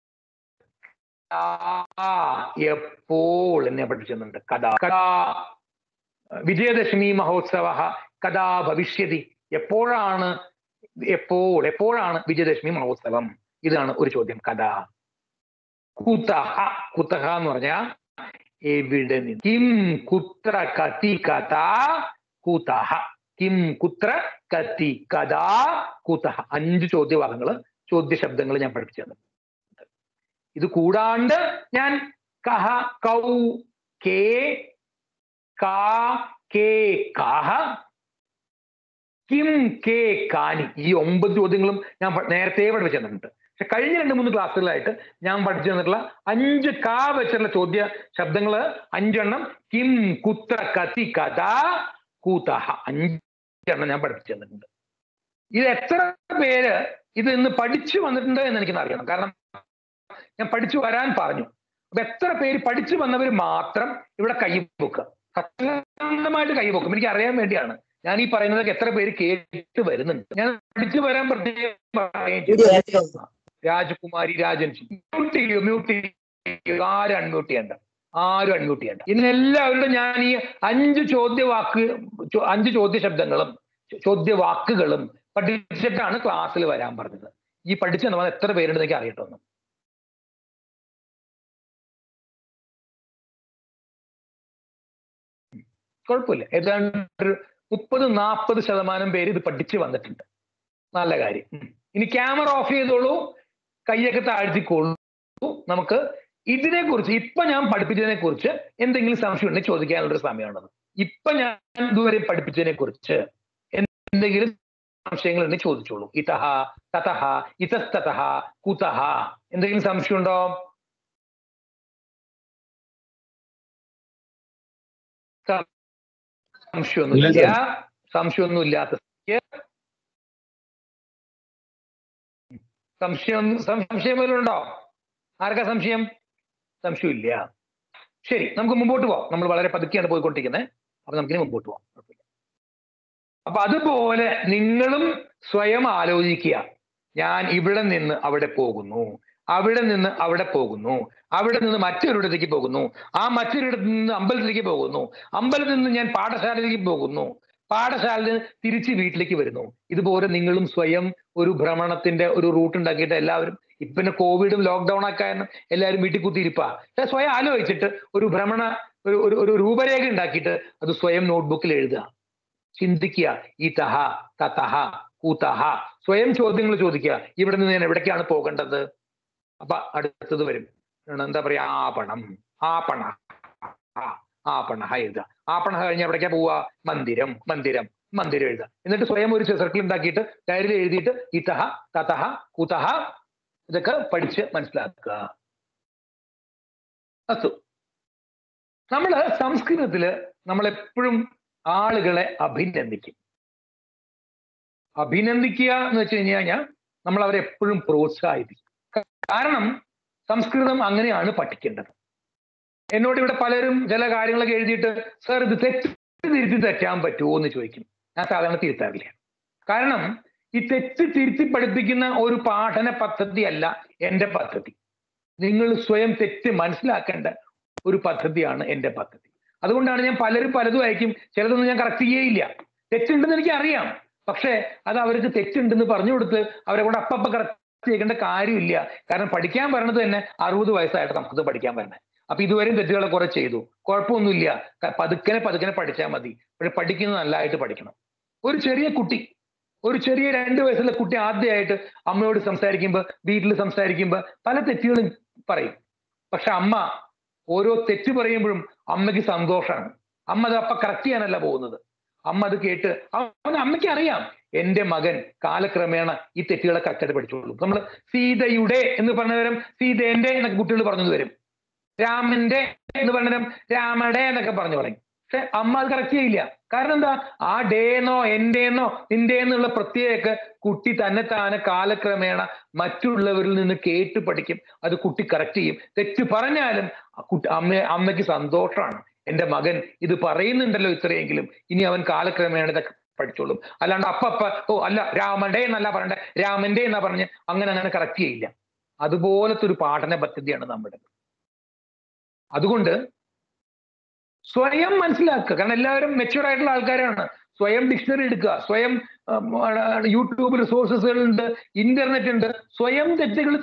ആ എപ്പോൾ എന്നെ പഠിപ്പിച്ചു തന്നിട്ടുണ്ട് കഥാ കഥാ വിജയദശമി മഹോത്സവ കഥാ ഭവിഷ്യതി എപ്പോഴാണ് എപ്പോൾ എപ്പോഴാണ് വിജയദശമി മഹോത്സവം ഇതാണ് ഒരു ചോദ്യം കഥ കുതഹ കുതഹ എന്ന് പറഞ്ഞാൽ എവിടെ നിന്ന് കിം കുത്ര കതി കഥ കുതഹ കിം കുത്ര കത്തി കഥാ കുതഹ അഞ്ച് ചോദ്യവാദങ്ങള് ചോദ്യ ശബ്ദങ്ങൾ ഞാൻ പഠിപ്പിച്ചു തന്നു ഇത് കൂടാണ്ട് ഞാൻ കഹ കൗ കേ കാ കേ കാഹ കിം കേ കാനി ഈ ഒമ്പത് ചോദ്യങ്ങളും ഞാൻ പ- നേരത്തെ പഠിപ്പിച്ചു തന്നിട്ടുണ്ട് പക്ഷെ കഴിഞ്ഞ രണ്ട് മൂന്ന് ക്ലാസ്സുകളായിട്ട് ഞാൻ പഠിച്ചു തന്നിട്ടുള്ള അഞ്ച് കാ വെച്ചുള്ള ചോദ്യ ശബ്ദങ്ങള് അഞ്ചെണ്ണം കിം കുത്ര കത്തി കഥ കൂതഹ അഞ്ചെണ്ണം ഞാൻ പഠിപ്പിച്ചു തന്നിട്ടുണ്ട് ഇത് എത്ര പേര് ഇത് ഇന്ന് പഠിച്ചു വന്നിട്ടുണ്ട് എന്ന് എനിക്കൊന്ന് അറിയണം കാരണം ഞാൻ പഠിച്ചു വരാൻ പറഞ്ഞു അപ്പൊ എത്ര പേര് പഠിച്ചു വന്നവർ മാത്രം ഇവിടെ കൈ പൊക്കുക സത്യസന്ധമായിട്ട് കൈ പൊക്കും എനിക്ക് അറിയാൻ വേണ്ടിയാണ് ഞാൻ ഈ പറയുന്നതൊക്കെ എത്ര പേര് കേട്ട് വരുന്നുണ്ട് ഞാൻ പഠിച്ചു വരാൻ പ്രത്യേകം പറയുകയും ചെയ്തു. രാജകുമാരി രാജൻ മ്യൂട്ട് ചെയ്യൂ മ്യൂട്ട് ചെയ്യൂ ആരും അൺമ്യൂട്ട് ചെയ്യണ്ട ആരും അൺമ്യൂട്ട് ചെയ്യണ്ട ഇന്ന് എല്ലാവരോടും ഞാൻ ഈ അഞ്ച് ചോദ്യവാക്ക് ചോ- അഞ്ച് ചോദ്യ ശബ്ദങ്ങളും ചോദ്യവാക്കുകളും പഠിച്ചിട്ടാണ് ക്ലാസ്സിൽ വരാൻ പറഞ്ഞത് ഈ പഠിച്ചു നമ്മൾ എത്ര പേരുണ്ടെന്ന് എനിക്ക് അറിയട്ടൊന്നും കുഴപ്പമില്ല ഏതാണ്ട് ഒരു മുപ്പത് നാൽപ്പത് ശതമാനം പേര് ഇത് പഠിച്ചു വന്നിട്ടുണ്ട് നല്ല കാര്യം ഉം. ഇനി ക്യാമറ ഓഫ് ചെയ്തോളൂ കൈയൊക്കെ താഴ്ത്തിക്കോളൂ നമുക്ക് ഇതിനെ കുറിച്ച് ഇപ്പൊ ഞാൻ പഠിപ്പിച്ചതിനെ കുറിച്ച് എന്തെങ്കിലും സംശയം ഉണ്ടെങ്കിൽ ചോദിക്കാനുള്ള ഒരു സമയമാണത് ഇപ്പൊ ഞാൻ ഇതുവരെ പഠിപ്പിച്ചതിനെ കുറിച്ച് എന്തെങ്കിലും സംശയങ്ങൾ ഉണ്ടെങ്കിൽ ചോദിച്ചോളൂ ഇതഹ തതഹ ഇതസ്തതഹ കുതഹ എന്തെങ്കിലും സംശയമുണ്ടോ സംശയമൊന്നുമില്ല ഇല്ല, സംശയമൊന്നും ഇല്ലാത്ത സ്ഥിതിക്ക് സംശയം സം- സംശയം വല്ലതും ഉണ്ടോ ആർക്കാ സംശയം സംശയമില്ല ശരി നമുക്ക് മുമ്പോട്ട് പോവാം നമ്മൾ വളരെ പതുക്കെയാണ് പോയിക്കൊണ്ടിരിക്കുന്നത് അപ്പൊ നമുക്കിനി മുമ്പോട്ട് പോവാം കുഴപ്പമില്ല. അപ്പൊ അതുപോലെ നിങ്ങളും സ്വയം ആലോചിക്കുക ഞാൻ ഇവിടെ നിന്ന് അവിടെ പോകുന്നു അവിടെ നിന്ന് അവിടെ പോകുന്നു അവിടെ നിന്ന് മറ്റൊരിടത്തേക്ക് പോകുന്നു ആ മറ്റൊരിടത്ത് നിന്ന് അമ്പലത്തിലേക്ക് പോകുന്നു അമ്പലത്തിൽ നിന്ന് ഞാൻ പാഠശാലയിലേക്ക് പോകുന്നു പാഠശാലയിൽ നിന്ന് തിരിച്ച് വീട്ടിലേക്ക് വരുന്നു ഇതുപോലെ നിങ്ങളും സ്വയം ഒരു ഭ്രമണത്തിന്റെ ഒരു റൂട്ട് ഉണ്ടാക്കിയിട്ട് എല്ലാവരും ഇപ്പൊ പിന്നെ കോവിഡും ലോക്ക്ഡൌൺ ഒക്കെ കാരണം എല്ലാവരും വീട്ടിൽ കുത്തിയിരിപ്പാ പക്ഷെ സ്വയം ആലോചിച്ചിട്ട് ഒരു ഭ്രമണ ഒരു ഒരു ഒരു രൂപരേഖ ഉണ്ടാക്കിയിട്ട് അത് സ്വയം നോട്ട്ബുക്കിൽ എഴുതുക ചിന്തിക്കുക ഈ തഹ തതഹ കൂതഹ സ്വയം ചോദ്യങ്ങൾ ചോദിക്കുക ഇവിടെ നിന്ന് ഞാൻ എവിടേക്കാണ് പോകേണ്ടത് അപ്പൊ അടുത്തത് വരും എന്താ പറയാ ആപണം ആപണ ആ, ആപണ എഴുതുക ആപണ കഴിഞ്ഞ് എവിടേക്കാ പോവുക മന്ദിരം മന്ദിരം മന്ദിരം എഴുതുക എന്നിട്ട് സ്വയം ഒരു സർക്കിൾ ഉണ്ടാക്കിയിട്ട് ഡയറിയിൽ എഴുതിയിട്ട് ഇതഹ തതഹ കുതഹ ഇതൊക്കെ പഠിച്ച് മനസ്സിലാക്കുക അസ്തു നമ്മള് സംസ്കൃതത്തില് നമ്മൾ എപ്പോഴും ആളുകളെ അഭിനന്ദിക്കും അഭിനന്ദിക്കുക എന്ന് വെച്ച് കഴിഞ്ഞാൽ നമ്മൾ അവരെ എപ്പോഴും പ്രോത്സാഹിപ്പിക്കും കാരണം സംസ്കൃതം അങ്ങനെയാണ് പഠിക്കേണ്ടത് എന്നോട് ഇവിടെ പലരും ചില കാര്യങ്ങളൊക്കെ എഴുതിയിട്ട് സാർ ഇത് തെറ്റ് തിരുത്തി തെറ്റാൻ പറ്റുമോ എന്ന് ചോദിക്കും ഞാൻ സാധാരണ തിരുത്താറില്ല കാരണം ഈ തെറ്റ് തിരുത്തി പഠിപ്പിക്കുന്ന ഒരു പഠന പദ്ധതിയല്ല എന്റെ പദ്ധതി നിങ്ങൾ സ്വയം തെറ്റ് മനസ്സിലാക്കേണ്ട ഒരു പദ്ധതിയാണ് എന്റെ പദ്ധതി അതുകൊണ്ടാണ് ഞാൻ പലരും പലതും അയക്കും ചിലതൊന്നും ഞാൻ കറക്റ്റ് ചെയ്യേയില്ല തെറ്റുണ്ടെന്ന് എനിക്ക് അറിയാം പക്ഷേ അത് അവർക്ക് തെറ്റുണ്ടെന്ന് പറഞ്ഞു കൊടുത്ത് അവരെ കൊണ്ട് അപ്പപ്പ കറക്റ്റ് ചെയ്യേണ്ട കാര്യമില്ല കാരണം പഠിക്കാൻ വരണത് തന്നെ അറുപത് വയസ്സായിട്ട് സംസ്കൃതം പഠിക്കാൻ വരണേ അപ്പൊ ഇതുവരെയും തെറ്റുകളെ കുറെ ചെയ്തു കുഴപ്പമൊന്നുമില്ല ക- പതുക്കനെ പതുക്കനെ പഠിച്ചാൽ മതി പക്ഷെ പഠിക്കുന്നത് നല്ലതായിട്ട് പഠിക്കണം ഒരു ചെറിയ കുട്ടി ഒരു ചെറിയ രണ്ട് വയസ്സുള്ള കുട്ടി ആദ്യമായിട്ട് അമ്മയോട് സംസാരിക്കുമ്പോൾ വീട്ടിൽ സംസാരിക്കുമ്പോൾ പല തെറ്റുകളും പറയും പക്ഷെ അമ്മ ഓരോ തെറ്റ് പറയുമ്പോഴും അമ്മയ്ക്ക് സന്തോഷമാണ് അമ്മ അത് അപ്പൊ കറക്റ്റ് ചെയ്യാനല്ല പോകുന്നത് അമ്മ അത് കേട്ട് അവൻ അമ്മയ്ക്ക് അറിയാം എന്റെ മകൻ കാലക്രമേണ ഈ തെറ്റുകളെ കറക്റ്റായിട്ട് പഠിച്ചോളൂ നമ്മൾ സീതയുടെ എന്ന് പറഞ്ഞ നേരം സീതേന്റെ എന്നൊക്കെ കുട്ടികൾ പറഞ്ഞു വരും രാമന്റെ എന്ന് പറഞ്ഞ നേരം രാമയുടെ എന്നൊക്കെ പറഞ്ഞു പറയും പക്ഷെ അമ്മ അത് കറക്റ്റ് ചെയ്യില്ല കാരണം എന്താ ആ ഡേന്നോ എന്റേന്നോ നിന്റെ എന്നുള്ള പ്രത്യേക കുട്ടി തന്നെ താനെ കാലക്രമേണ മറ്റുള്ളവരിൽ നിന്ന് കേട്ട് പഠിക്കും അത് കുട്ടി കറക്റ്റ് ചെയ്യും തെറ്റ് പറഞ്ഞാലും ആ കുട്ടി അമ്മ അമ്മയ്ക്ക് സന്തോഷമാണ് എന്റെ മകൻ ഇത് പറയുന്നുണ്ടല്ലോ ഇത്രയെങ്കിലും ഇനി അവൻ കാലക്രമേണ ഇതൊക്കെ പഠിച്ചോളും അല്ലാണ്ട് അപ്പപ്പ ഓ അല്ല രാമന്റെ എന്നല്ല പറയണ്ടേ രാമന്റെ എന്നാ പറഞ്ഞ് അങ്ങനെ അങ്ങനെ കറക്റ്റ് ചെയ്യില്ല അതുപോലത്തെ ഒരു പഠന പദ്ധതിയാണ് നമ്മുടെ അതുകൊണ്ട് സ്വയം മനസ്സിലാക്കുക കാരണം എല്ലാവരും മെച്യൂർ ആയിട്ടുള്ള ആൾക്കാരാണ് സ്വയം ഡിക്ഷണറി എടുക്കുക സ്വയം ഉം, ആ, യൂട്യൂബ് റിസോഴ്സസുകൾ ഉണ്ട് ഇന്റർനെറ്റ് ഉണ്ട് സ്വയം തെറ്റുകൾ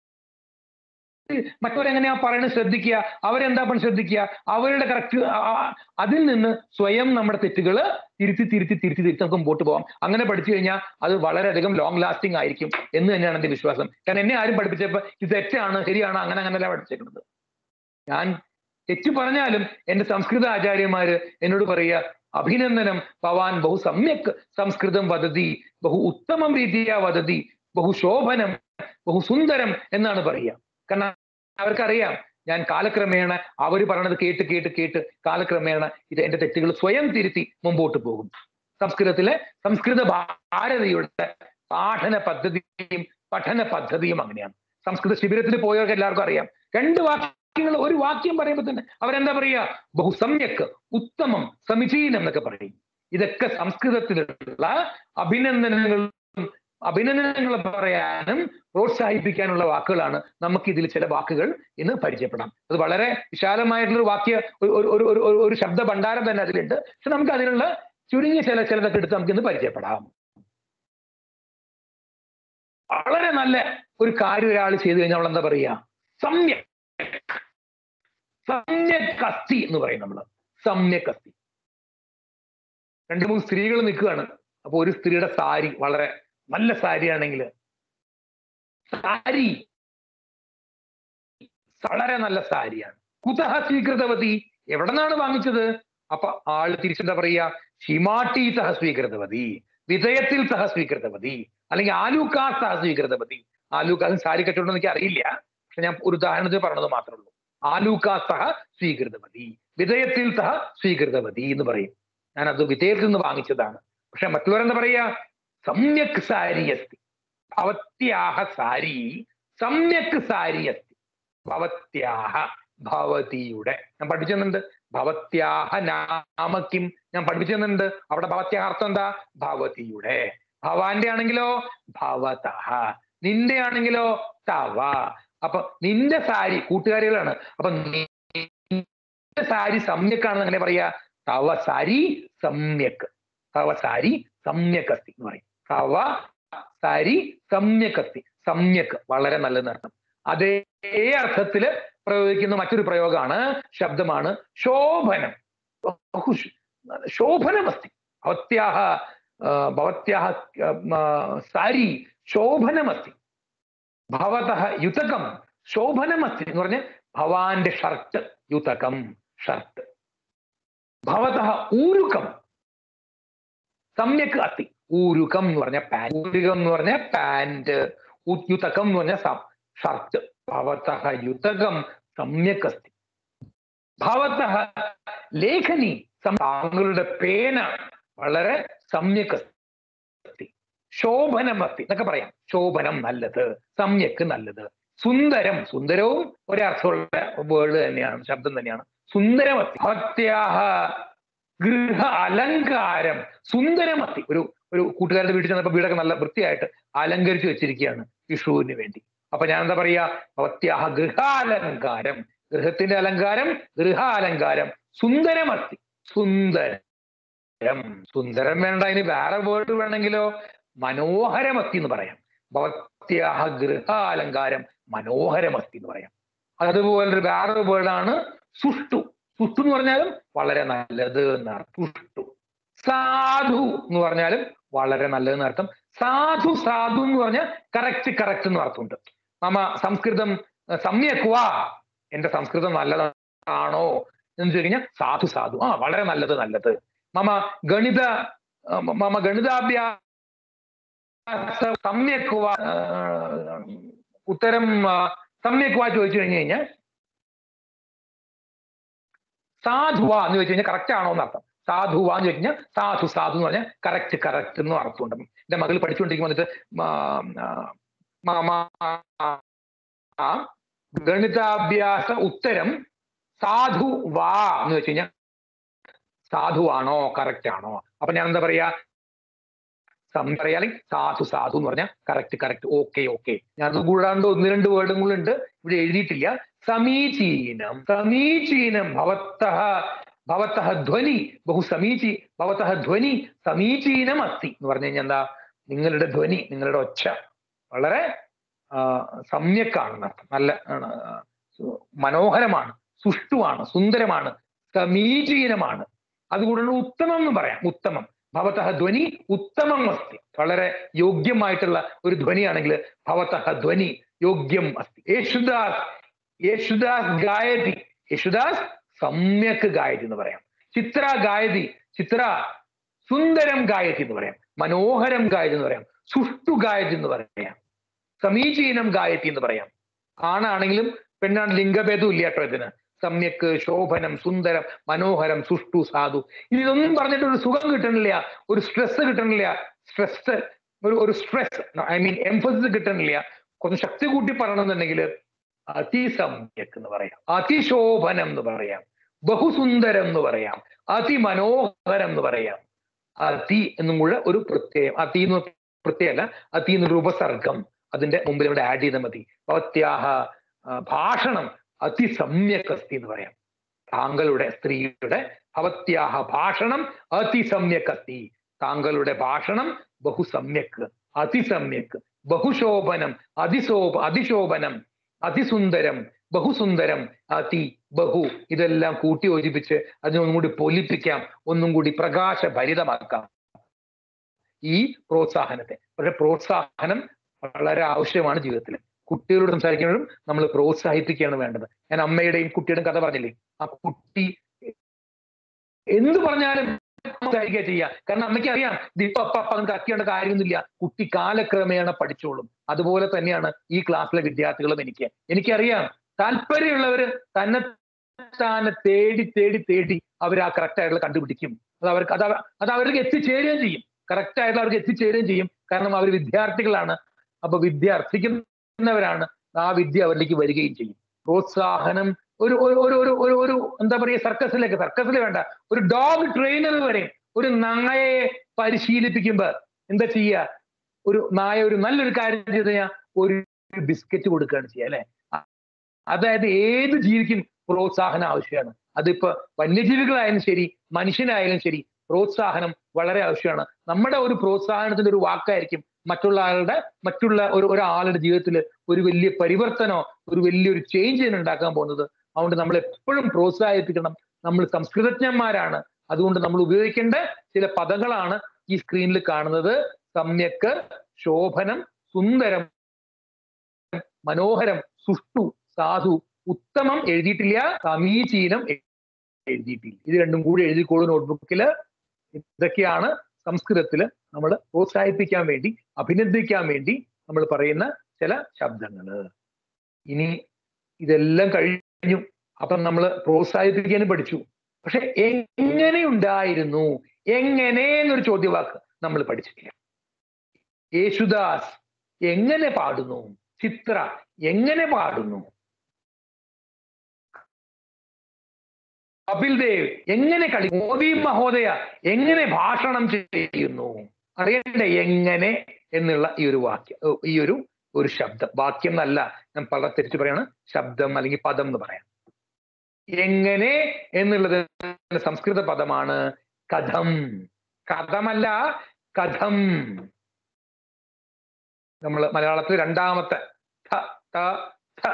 മറ്റവരെങ്ങനെയാ പറയുന്നത് ശ്രദ്ധിക്കുക അവരെന്താ പറഞ്ഞു ശ്രദ്ധിക്കുക അവരുടെ കറക്റ്റ് അതിൽ നിന്ന് സ്വയം നമ്മുടെ തെറ്റുകൾ തിരുത്തി തിരുത്തി തിരുത്തി തിരുത്തി നമുക്ക് മുമ്പോട്ട് പോകാം അങ്ങനെ പഠിച്ചു കഴിഞ്ഞാൽ അത് വളരെയധികം ലോങ് ലാസ്റ്റിംഗ് ആയിരിക്കും എന്ന് തന്നെയാണ് എന്റെ വിശ്വാസം കാരണം എന്നെ ആരും പഠിപ്പിച്ചപ്പോ ഇത് തെറ്റാണ് ശരിയാണ് അങ്ങനെ അങ്ങനെയല്ല പഠിച്ചേക്കുന്നത് ഞാൻ തെറ്റ് പറഞ്ഞാലും എന്റെ സംസ്കൃത ആചാര്യന്മാര് എന്നോട് പറയുക അഭിനന്ദനം ഭവാൻ ബഹു സമ്യക് സംസ്കൃതം വദതി ബഹു ഉത്തമം രീതിയാ വദതി ബഹു ശോഭനം ബഹു സുന്ദരം എന്നാണ് പറയുക കാരണം അവർക്കറിയാം ഞാൻ കാലക്രമേണ അവർ പറയണത് കേട്ട് കേട്ട് കേട്ട് കാലക്രമേണ ഇത് എന്റെ തെറ്റുകൾ സ്വയം തിരുത്തി മുമ്പോട്ട് പോകും സംസ്കൃതത്തിലെ സംസ്കൃത ഭാരതിയുടെ പാഠന പദ്ധതിയും പഠന പദ്ധതിയും അങ്ങനെയാണ് സംസ്കൃത ശിബിരത്തിൽ പോയവർക്ക് എല്ലാവർക്കും അറിയാം രണ്ട് വാക്യങ്ങൾ ഒരു വാക്യം പറയുമ്പോൾ തന്നെ അവരെന്താ പറയുക ബഹു സമ്യക്ക് ഉത്തമം സമീചീനം എന്നൊക്കെ പറയും ഇതൊക്കെ സംസ്കൃതത്തിലുള്ള അഭിനന്ദനങ്ങളും അഭിനന്ദനങ്ങൾ പറയാനും പ്രോത്സാഹിപ്പിക്കാനുള്ള വാക്കുകളാണ് നമുക്ക് ഇതിൽ ചില വാക്കുകൾ ഇന്ന് പരിചയപ്പെടാം അത് വളരെ വിശാലമായിട്ടുള്ള ഒരു വാക്യ ഒരു ഒരു- ഒരു ഒരു ഒരു- ഒരു ശബ്ദ ഭണ്ഡാരം തന്നെ അതിലുണ്ട് പക്ഷെ നമുക്ക് അതിനുള്ള ചുരുങ്ങിയ ചില ചിലതൊക്കെ എടുത്ത് നമുക്ക് ഇന്ന് പരിചയപ്പെടാം വളരെ നല്ല ഒരു കാര്യം ഒരാൾ ചെയ്തു കഴിഞ്ഞാൽ നമ്മൾ എന്താ പറയുക സമ്യക് സമ്യക് അസ്ഥി എന്ന് പറയും നമ്മൾ സമ്യക് അസ്ഥി രണ്ട് മൂന്ന് സ്ത്രീകൾ നിൽക്കുകയാണ് അപ്പൊ ഒരു സ്ത്രീയുടെ സാരി വളരെ നല്ല സാരി ആണെങ്കിൽ സാരി വളരെ നല്ല സാരിയാണ് കുതഹ സ്വീകൃതവതി എവിടെ നിന്നാണ് വാങ്ങിച്ചത് അപ്പൊ ആള് തിരിച്ചെന്താ പറയാ ഹിമാട്ടി സഹ സ്വീകൃതവതി വിധയത്തിൽ സഹ സ്വീകൃതവതി അല്ലെങ്കിൽ ആലൂക്കാസ് സഹ സ്വീകൃതവതി ആലൂക്കാസ് സാരി കച്ചവടം എനിക്ക് അറിയില്ല പക്ഷെ ഞാൻ ഒരു ഉദാഹരണത്തിന് പറഞ്ഞത് മാത്രമേ ഉള്ളൂ ആലൂക്കാസ് സഹ സ്വീകൃതവതി വിധയത്തിൽ സഹ സ്വീകൃതവതി എന്ന് പറയും ഞാൻ അത് വിധേയത്തിൽ നിന്ന് വാങ്ങിച്ചതാണ് പക്ഷെ മറ്റുള്ളവരെന്താ പറയാ സമ്യക് സാരി അസ്തി ഭവത്യാഹ സാരി സമ്യക് സാരി അസ്തി ഭവത്യാഹ ഭവതിയുടെ ഞാൻ പഠിച്ചു തന്നിട്ടുണ്ട് ഭവത്യാഹ നാമക്കിം ഞാൻ പഠിപ്പിച്ചു തന്നിട്ടുണ്ട് അവിടെ ഭവത്യാഹ അർത്ഥം എന്താ ഭവതിയുടെ ഭവാന്റെ ആണെങ്കിലോ ഭവതഹ നിന്റെ ആണെങ്കിലോ തവ അപ്പൊ നിന്റെ സാരി കൂട്ടുകാരികളാണ് അപ്പൊ നിന്റെ സാരി സമ്യക്കാണെന്ന് അങ്ങനെ പറയാ തവ സാരി സമ്യക് തവ സാരി സമ്യക് അസ്തി എന്ന് പറയും തവ സാരി സമ്യക് അസ്തി സമ്യക് വളരെ നല്ലതെന്ന് അർത്ഥം അതേ അർത്ഥത്തില് പ്രയോഗിക്കുന്ന മറ്റൊരു പ്രയോഗമാണ് ശബ്ദമാണ് ശോഭനം ബഹു ശ- ശോഭനമസ്തി ഭവത്യാഹ ആ, ഭവത്യാഹ ആ, സാരി ശോഭനമസ്തി ഭവതഃ യുതകം ശോഭനമസ്തി എന്ന് പറഞ്ഞ് ഭവാന്റെ ഷർട്ട് യുതകം ഷർട്ട് ഭവതഃ ഊരുകം സമ്യക് അത്തി ഊരുകം എന്ന് പറഞ്ഞ പാൻറ് ഊരുകം എന്ന് പറഞ്ഞ പാൻറ് യുതകം എന്ന് പറഞ്ഞ ഷർട്ട് ഭവതഃ യുതകം സമ്യക് അസ്തി ഭവതഃ ലേഖനി സം- താങ്കളുടെ പേന വളരെ സമ്യക് അസ്തി ശോഭനമസ്തി എന്നൊക്കെ പറയാം ശോഭനം നല്ലത് സമ്യക്ക് നല്ലത് സുന്ദരം സുന്ദരവും ഒരർത്ഥമുള്ള വേർഡ് തന്നെയാണ് ശബ്ദം തന്നെയാണ് സുന്ദരമസ്തി ഭവത്യാഹ ഗൃഹ അലങ്കാരം സുന്ദരമസ്തി ഒരു ഒരു കൂട്ടുകാരുടെ വീട്ടിൽ ചെന്നപ്പോൾ വീടൊക്കെ നല്ല വൃത്തിയായിട്ട് അലങ്കരിച്ചു വെച്ചിരിക്കുകയാണ് വിഷുവിന് വേണ്ടി അപ്പൊ ഞാൻ എന്താ പറയാ ഭവത്യാഹ ഗൃഹാലങ്കാരം ഗൃഹത്തിന്റെ അലങ്കാരം ഗൃഹാലങ്കാരം സുന്ദരമസ്തി സുന്ദരം സുന്ദരം വേണ്ട ഇനി വേറെ വേർഡ് വേണമെങ്കിലോ മനോഹരമസ്തി എന്ന് പറയാം ഭവത്യാഹ ഗൃഹാലങ്കാരം മനോഹരമസ്തി എന്ന് പറയാം അതുപോലെ വേറൊരു വേർഡാണ് സുഷ്ടു സുഷ്ടു എന്ന് പറഞ്ഞാലും വളരെ നല്ലത് എന്നർത്ഥം സുഷ്ടു സാധു എന്ന് പറഞ്ഞാലും വളരെ നല്ലതെന്ന് അർത്ഥം സാധു സാധു എന്ന് പറഞ്ഞാൽ കറക്റ്റ് കറക്റ്റ് എന്ന് അർത്ഥമുണ്ട് മമ സംസ്കൃതം സമ്യക്വാ എന്റെ സംസ്കൃതം നല്ലതാണോ എന്ന് ചോദിച്ചു കഴിഞ്ഞാൽ സാധു സാധു ആ വളരെ നല്ലത് നല്ലത് മമ ഗണിത ആ, മമ ഗണിതാഭ്യാസ സമ്യക്വാ ആ, ഉത്തരം ആ, സമ്യക്വാ ചോദിച്ചു കഴിഞ്ഞു കഴിഞ്ഞാൽ സാധുവ എന്ന് ചോദിച്ചു കഴിഞ്ഞാൽ കറക്റ്റ് ആണോ എന്ന് അർത്ഥം സാധുവ എന്ന് ചോദിച്ചു കഴിഞ്ഞാൽ സാധു സാധു എന്ന് പറഞ്ഞാൽ കറക്റ്റ് കറക്റ്റ് എന്ന് അർത്ഥമുണ്ട് എന്റെ മകൾ പഠിച്ചുകൊണ്ടിരിക്കുമ്പോൾ വന്നിട്ട് മാ- മാ- മാ- ആ ഗണിതാഭ്യാസ ഉത്തരം സാധു വാ എന്ന് വെച്ച് കഴിഞ്ഞാൽ സാധുവാണോ കറക്റ്റ് ആണോ അപ്പൊ ഞാൻ എന്താ പറയാ സം- പറയാ അല്ലെങ്കിൽ സാധു സാധു എന്ന് പറഞ്ഞാൽ കറക്റ്റ് കറക്റ്റ് ഓക്കെ ഓക്കെ ഞാൻ അത് കൂടാണ്ട് ഒന്ന് രണ്ട് വേർഡും കൂടെ ഉണ്ട് ഇവിടെ എഴുതിയിട്ടില്ല സമീചീനം സമീചീനം ഭവത്തഃ ഭവത്തഃ ധ്വനി ബഹു സമീചി ഭവത്തഃ ധ്വനി സമീചീനം അസ്തി എന്ന് പറഞ്ഞു കഴിഞ്ഞാൽ എന്താ നിങ്ങളുടെ ധ്വനി നിങ്ങളുടെ ഒച്ച വളരെ ആ, സമ്യക്കാണെന്ന് അർത്ഥം നല്ല ആണ്, ആ, സു- മനോഹരമാണ് സുഷ്ടുവാണ് സുന്ദരമാണ് സമീചീനമാണ് അതുകൂടാണ്ട് ഉത്തമം എന്ന് പറയാം ഉത്തമം ഭവതഃ ധ്വനി ഉത്തമം അസ്തി വളരെ യോഗ്യമായിട്ടുള്ള ഒരു ധ്വനിയാണെങ്കിൽ ഭവതഃ ധ്വനി യോഗ്യം അസ്തി യേശുദാസ് യേശുദാസ് ഗായതി യേശുദാസ് സമ്യക് ഗായതി എന്ന് പറയാം ചിത്ര ഗായതി ചിത്ര സുന്ദരം ഗായതി എന്ന് പറയാം മനോഹരം ഗായതി എന്ന് പറയാം സുഷ്ടു ഗായതി എന്ന് പറയാം സമീചീനം ഗായത്തി എന്ന് പറയാം ആണാണെങ്കിലും പെണ്ണാണ് ലിംഗഭേദവും ഇല്ല കേട്ടോ ഇതിന് സമ്യക്ക് ശോഭനം സുന്ദരം മനോഹരം സുഷ്ടു സാധു ഇതൊന്നും പറഞ്ഞിട്ട് ഒരു സുഖം കിട്ടണില്ല ഒരു സ്ട്രെസ് കിട്ടണില്ല സ്ട്രെസ് ഒരു ഒരു സ്ട്രെസ് ഐ മീൻ എംഫസിസ് കിട്ടണില്ല കുറച്ച് ശക്തി കൂട്ടി പറയണമെന്നുണ്ടെങ്കിൽ അതിസമ്യക് എന്ന് പറയാം അതിശോഭനം എന്ന് പറയാം ബഹുസുന്ദരം എന്ന് പറയാം അതിമനോഹരം എന്ന് പറയാം അതി എന്നും കൂടെ ഒരു പ്രത്യയം അതി എന്ന് പ്രത്യയമല്ല അതി എന്നൊരു ഉപസർഗം അതിന്റെ മുമ്പിൽ ഇവിടെ ആഡ് ചെയ്താൽ മതി ഭവത്യാഹ ആ, ഭാഷണം അതിസമ്യക് അസ്തി എന്ന് പറയാം താങ്കളുടെ സ്ത്രീയുടെ ഭവത്യാഹ ഭാഷണം അതിസമ്യക് അസ്തി താങ്കളുടെ ഭാഷണം ബഹുസമ്യക് അതിസമ്യക് ബഹുശോഭനം അതിശോഭ അതിശോഭനം അതിസുന്ദരം ബഹുസുന്ദരം അതി ബഹു ഇതെല്ലാം കൂട്ടി യോജിപ്പിച്ച് അതിനൊന്നും കൂടി പൊലിപ്പിക്കാം ഒന്നും കൂടി പ്രകാശഭരിതമാക്കാം ഈ പ്രോത്സാഹനത്തെ പക്ഷെ പ്രോത്സാഹനം വളരെ ആവശ്യമാണ് ജീവിതത്തിൽ കുട്ടികളോട് സംസാരിക്കുമ്പോഴും നമ്മൾ പ്രോത്സാഹിപ്പിക്കുകയാണ് വേണ്ടത് ഞാൻ അമ്മയുടെയും കുട്ടിയുടെയും കഥ പറഞ്ഞില്ലേ ആ കുട്ടി എന്ത് പറഞ്ഞാലും സംസാരിക്കുക ചെയ്യുക കാരണം അമ്മയ്ക്ക് അറിയാം ഇത് ഇപ്പൊ അപ്പ അപ്പ നമുക്ക് അക്കിയേണ്ട കാര്യമൊന്നുമില്ല കുട്ടി കാലക്രമേണ പഠിച്ചോളും അതുപോലെ തന്നെയാണ് ഈ ക്ലാസ്സിലെ വിദ്യാർത്ഥികളും എനിക്ക് എനിക്കറിയാം താല്പര്യമുള്ളവര് തന്നെ താനെ തേടി തേടി തേടി അവർ ആ കറക്റ്റ് ആയിട്ടുള്ള കണ്ടുപിടിക്കും അത് അവർക്ക് അത് അവ- അത് അവർക്ക് എത്തിച്ചേരുകയും ചെയ്യും കറക്റ്റ് ആയിട്ട് അവർക്ക് എത്തിച്ചേരുകയും ചെയ്യും കാരണം അവർ വിദ്യാർത്ഥികളാണ് അപ്പൊ വിദ്യാർത്ഥിക്കുന്നവരാണ് ആ വിദ്യ അവരിലേക്ക് വരികയും ചെയ്യും പ്രോത്സാഹനം ഒരു ഒരു ഒരു ഒരു ഒരു ഒരു എന്താ പറയുക സർക്കസിലേക്ക് സർക്കസിൽ വേണ്ട ഒരു ഡോഗ് ട്രെയിനർ വരെ ഒരു നായയെ പരിശീലിപ്പിക്കുമ്പോ എന്താ ചെയ്യുക ഒരു നായ ഒരു നല്ലൊരു കാര്യം ചെയ്ത് കഴിഞ്ഞാൽ ഒരു ബിസ്ക്കറ്റ് കൊടുക്കുകയാണ് ചെയ്യുക അല്ലെ അതായത് ഏത് ജീവിക്കും പ്രോത്സാഹനം ആവശ്യമാണ് അതിപ്പോ വന്യജീവികളായാലും ശരി മനുഷ്യനായാലും ശരി പ്രോത്സാഹനം വളരെ ആവശ്യമാണ് നമ്മുടെ ഒരു പ്രോത്സാഹനത്തിന്റെ ഒരു വാക്കായിരിക്കും മറ്റുള്ള ആളുടെ മറ്റുള്ള ഒരു ഒരാളുടെ ജീവിതത്തിൽ ഒരു വലിയ പരിവർത്തനോ ഒരു വലിയൊരു ചേഞ്ച് ഉണ്ടാക്കാൻ പോകുന്നത് അതുകൊണ്ട് നമ്മൾ എപ്പോഴും പ്രോത്സാഹിപ്പിക്കണം നമ്മൾ സംസ്കൃതജ്ഞന്മാരാണ് അതുകൊണ്ട് നമ്മൾ ഉപയോഗിക്കേണ്ട ചില പദങ്ങളാണ് ഈ സ്ക്രീനിൽ കാണുന്നത് സമ്യക്ക് ശോഭനം സുന്ദരം മനോഹരം സുഷ്ടു സാധു ഉത്തമം എഴുതിയിട്ടില്ല സമീചീനം എഴുതിയിട്ടില്ല ഇത് രണ്ടും കൂടി എഴുതിക്കോളൂ നോട്ട്ബുക്കില് ഇതൊക്കെയാണ് സംസ്കൃതത്തില് നമ്മൾ പ്രോത്സാഹിപ്പിക്കാൻ വേണ്ടി അഭിനന്ദിക്കാൻ വേണ്ടി നമ്മൾ പറയുന്ന ചില ശബ്ദങ്ങള് ഇനി ഇതെല്ലാം കഴിഞ്ഞു അപ്പം നമ്മൾ പ്രോത്സാഹിപ്പിക്കാനും പഠിച്ചു പക്ഷെ എങ്ങനെയുണ്ടായിരുന്നു എങ്ങനെ എന്നൊരു ചോദ്യവാക്ക് നമ്മൾ പഠിച്ചിട്ടില്ല യേശുദാസ് എങ്ങനെ പാടുന്നു ചിത്ര എങ്ങനെ പാടുന്നു കപിൽ ദേവ് എങ്ങനെ കളി മോദി മഹോദയ എങ്ങനെ ഭാഷണം ചെയ്യുന്നു അറിയണ്ടേ എങ്ങനെ എന്നുള്ള ഈ ഒരു വാക്യം ഓ, ഈ ഒരു ഒരു ശബ്ദം വാക്യം എന്നല്ല ഞാൻ പല തിരിച്ചു പറയാണ് ശബ്ദം അല്ലെങ്കിൽ പദം എന്ന് പറയാം എങ്ങനെ എന്നുള്ളത് സംസ്കൃത പദമാണ് കഥം കഥമല്ല കഥം നമ്മൾ മലയാളത്തിൽ രണ്ടാമത്തെ ഥ, ത, ഥ.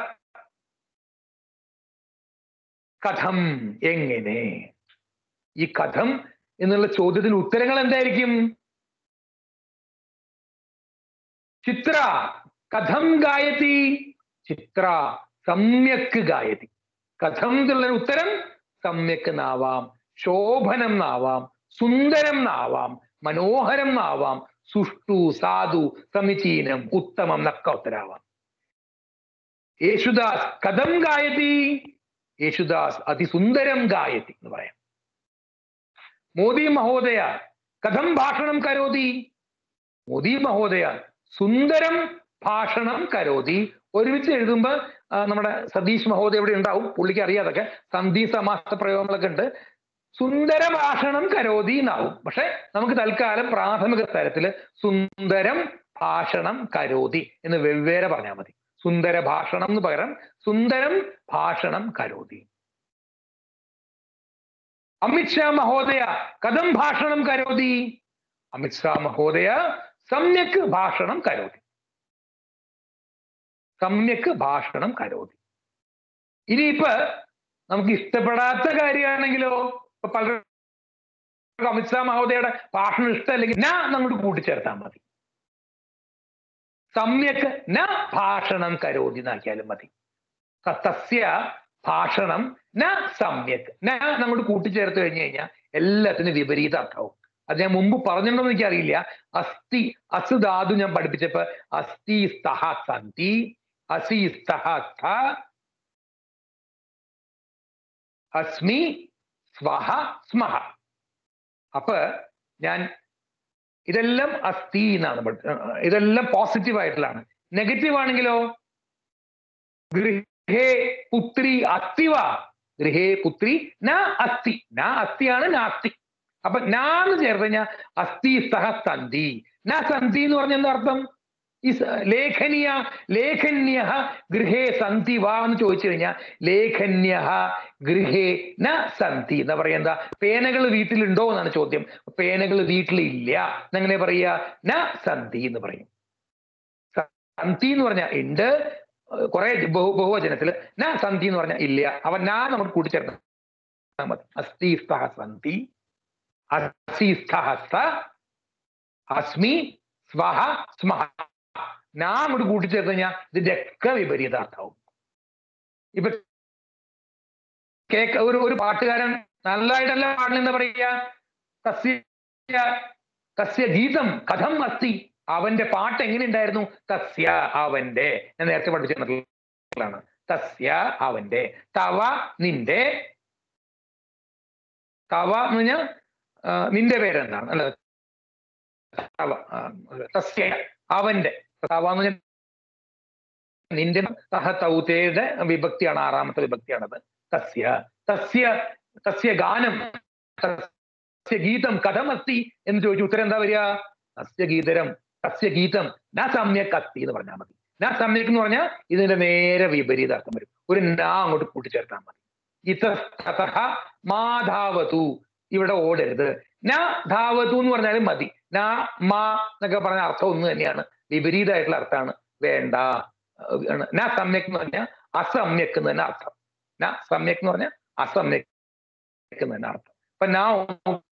കഥം എങ്ങനെ ഈ കഥം എന്നുള്ള ചോദ്യത്തിന് ഉത്തരങ്ങൾ എന്തായിരിക്കും ചിത്ര കഥം ഗായതി ചിത്ര സമ്യക്ക് ഗായതി കഥം എന്നുള്ള ഉത്തരം സമ്യക്ക് എന്നാവാം ശോഭനം എന്നാവാം സുന്ദരം എന്നാവാം മനോഹരം എന്നാവാം സുഷ്ടു സാധു സമീചീനം ഉത്തമം എന്നൊക്കെ ഉത്തരാവാം യേശുദാസ് കഥം ഗായതി യേശുദാസ് അതിസുന്ദരം ഗായതി എന്ന് പറയാം മോദി മഹോദയ കഥം ഭാഷണം കരോതി മോദി മഹോദയ സുന്ദരം ഭാഷണം കരോതി ഒരുമിച്ച് എഴുതുമ്പോൾ ആ, നമ്മുടെ സതീഷ് മഹോദയ ഇവിടെ ഉണ്ടാവും പുള്ളിക്ക് അറിയാതൊക്കെ സന്ധി സമാസ പ്രയോഗങ്ങളൊക്കെ ഉണ്ട് സുന്ദര ഭാഷണം കരോതി എന്നാവും പക്ഷെ നമുക്ക് തൽക്കാലം പ്രാഥമിക തലത്തില് സുന്ദരം ഭാഷണം കരോതി എന്ന് വെവ്വേറെ പറഞ്ഞാൽ മതി സുന്ദര ഭാഷണം എന്ന് പകരം സുന്ദരം ഭാഷണം കരോതി അമിത്ഷാ മഹോദയ കഥം ഭാഷണം കരോതി അമിത്ഷാ മഹോദയ സമ്യക് ഭാഷണം കരോതി സമ്യക് ഭാഷണം കരോതി ഇനിയിപ്പോ നമുക്ക് ഇഷ്ടപ്പെടാത്ത കാര്യമാണെങ്കിലോ ഇപ്പൊ പലർക്കും അമിത്ഷാ മഹോദയയുടെ ഭാഷണം ഇഷ്ടമല്ലെങ്കിൽ ഞാൻ അങ്ങോട്ട് കൂട്ടിച്ചേർത്താൽ മതി സമ്യക് ന ഭാഷണം കരോതി എന്നാക്കിയാലും മതി ത- തസ്യ ഭാഷണം ന സമ്യക് ന അങ്ങോട്ട് കൂട്ടിച്ചേർത്ത് കഴിഞ്ഞു കഴിഞ്ഞാൽ എല്ലാത്തിനും വിപരീത അർത്ഥവും അത് ഞാൻ മുമ്പ് പറഞ്ഞിട്ടുണ്ടോ എന്ന് എനിക്കറിയില്ല അസ്ഥി അസ് ധാതു ഞാൻ പഠിപ്പിച്ചപ്പോ അസ്ഥി സ്തഹ സന്തി അസി സ്തഹ സ്ഥ അസ്മി സ്വഹ സ്മഹ അപ്പൊ ഞാൻ ഇതെല്ലാം അസ്ഥി എന്നാണ് പഠി- ഏർ ഇതെല്ലാം പോസിറ്റീവ് ആയിട്ടുള്ളതാണ് നെഗറ്റീവ് ആണെങ്കിലോ ഗൃഹേ പുത്രി അസ്ഥിവ ഗൃഹേ പുത്രി ന അസ്ഥി ന അസ്ഥിയാണ് നാസ്തി അപ്പൊ നാന്ന് ചേർത്ത് കഴിഞ്ഞാൽ അസ്ഥി സഹ സന്ധി ന സന്ധി എന്ന് പറഞ്ഞ എന്താ അർത്ഥം ഈ സ- ലേഖനീയ ലേഖന്യ ഗൃഹേ സന്ധി വാ എന്ന് ചോദിച്ചു കഴിഞ്ഞാൽ ലേഖന്യ ഗൃഹേ ന സന്ധി എന്താ പറയാ എന്താ പേനകൾ വീട്ടിലുണ്ടോ എന്നാണ് ചോദ്യം പേനകൾ വീട്ടിലില്ല എന്നെങ്ങനെ പറയുക ന സന്ധി എന്ന് പറയും സന്ധി എന്ന് പറഞ്ഞാൽ ഉണ്ട് കുറെ ബഹു ബഹുവചനത്തില് ന സന്ധി എന്ന് പറഞ്ഞാൽ ഇല്ല അവൻ നാ നമ്മൾ കൂട്ടിച്ചേർത്താൽ മതി അസ്ഥി സ്തഹ സന്ധി അസി സ്തഹ സ അസ്മി സ്വഹ സ്മഹ നാ അങ്ങോട്ട് കൂട്ടിച്ചേർത്ത് കഴിഞ്ഞാൽ ഇതിന്റെ ഒക്കെ വിപരീതാർത്ഥവും ഇപ്പൊ കേക്ക് ഒരു ഒരു പാട്ടുകാരൻ നല്ലതായിട്ടല്ല പാടുന്ന പറയുക തസ്യ തസ്യ ഗീതം കഥം അസ്തി അവന്റെ പാട്ട് എങ്ങനെ ഉണ്ടായിരുന്നു തസ്യ അവന്റെ ഞാൻ നേരത്തെ പഠിച്ചിട്ടുള്ളതാണ് തസ്യ അവന്റെ തവ നിന്റെ തവ എന്ന് പറഞ്ഞാൽ നിന്റെ പേരെന്താണ് അല്ല തവ ആ, തസ്യ അവന്റെ തവ എന്ന് പറഞ്ഞാൽ നിന്റെ സഹ തൗതയുടെ വിഭക്തിയാണ് ആറാമത്തെ വിഭക്തിയാണത് തസ്യ തസ്യ തസ്യ ഗാനം തസ്യ ഗീതം കഥമസ്തി എന്ന് ചോദിച്ചു ഉത്തരം എന്താ വരിക തസ്യ ഗീതരം തസ്യ ഗീതം ന സമ്യക് അസ്തി എന്ന് പറഞ്ഞാൽ മതി ന സമ്യക് എന്ന് പറഞ്ഞാൽ ഇതിന്റെ നേരെ വിപരീത അർത്ഥം വരും ഒരു നാ അങ്ങോട്ട് കൂട്ടിച്ചേർത്താൽ മതി ഇതഃ മാധാവതു ഇവിടെ ഓടരുത് ന ധാവതു എന്ന് പറഞ്ഞാലും മതി ന മാ എന്നൊക്കെ പറഞ്ഞ അർത്ഥം ഒന്ന് തന്നെയാണ് വിപരീതമായിട്ടുള്ള അർത്ഥമാണ് വേണ്ട ഏർ ന സമ്യക് എന്ന് പറഞ്ഞാൽ അസമ്യക് എന്ന് തന്നെ അർത്ഥം ന സമ്യക് എന്ന് പറഞ്ഞാൽ അസമ്യക് എന്ന് തന്നെ അർത്ഥം അപ്പൊ നാ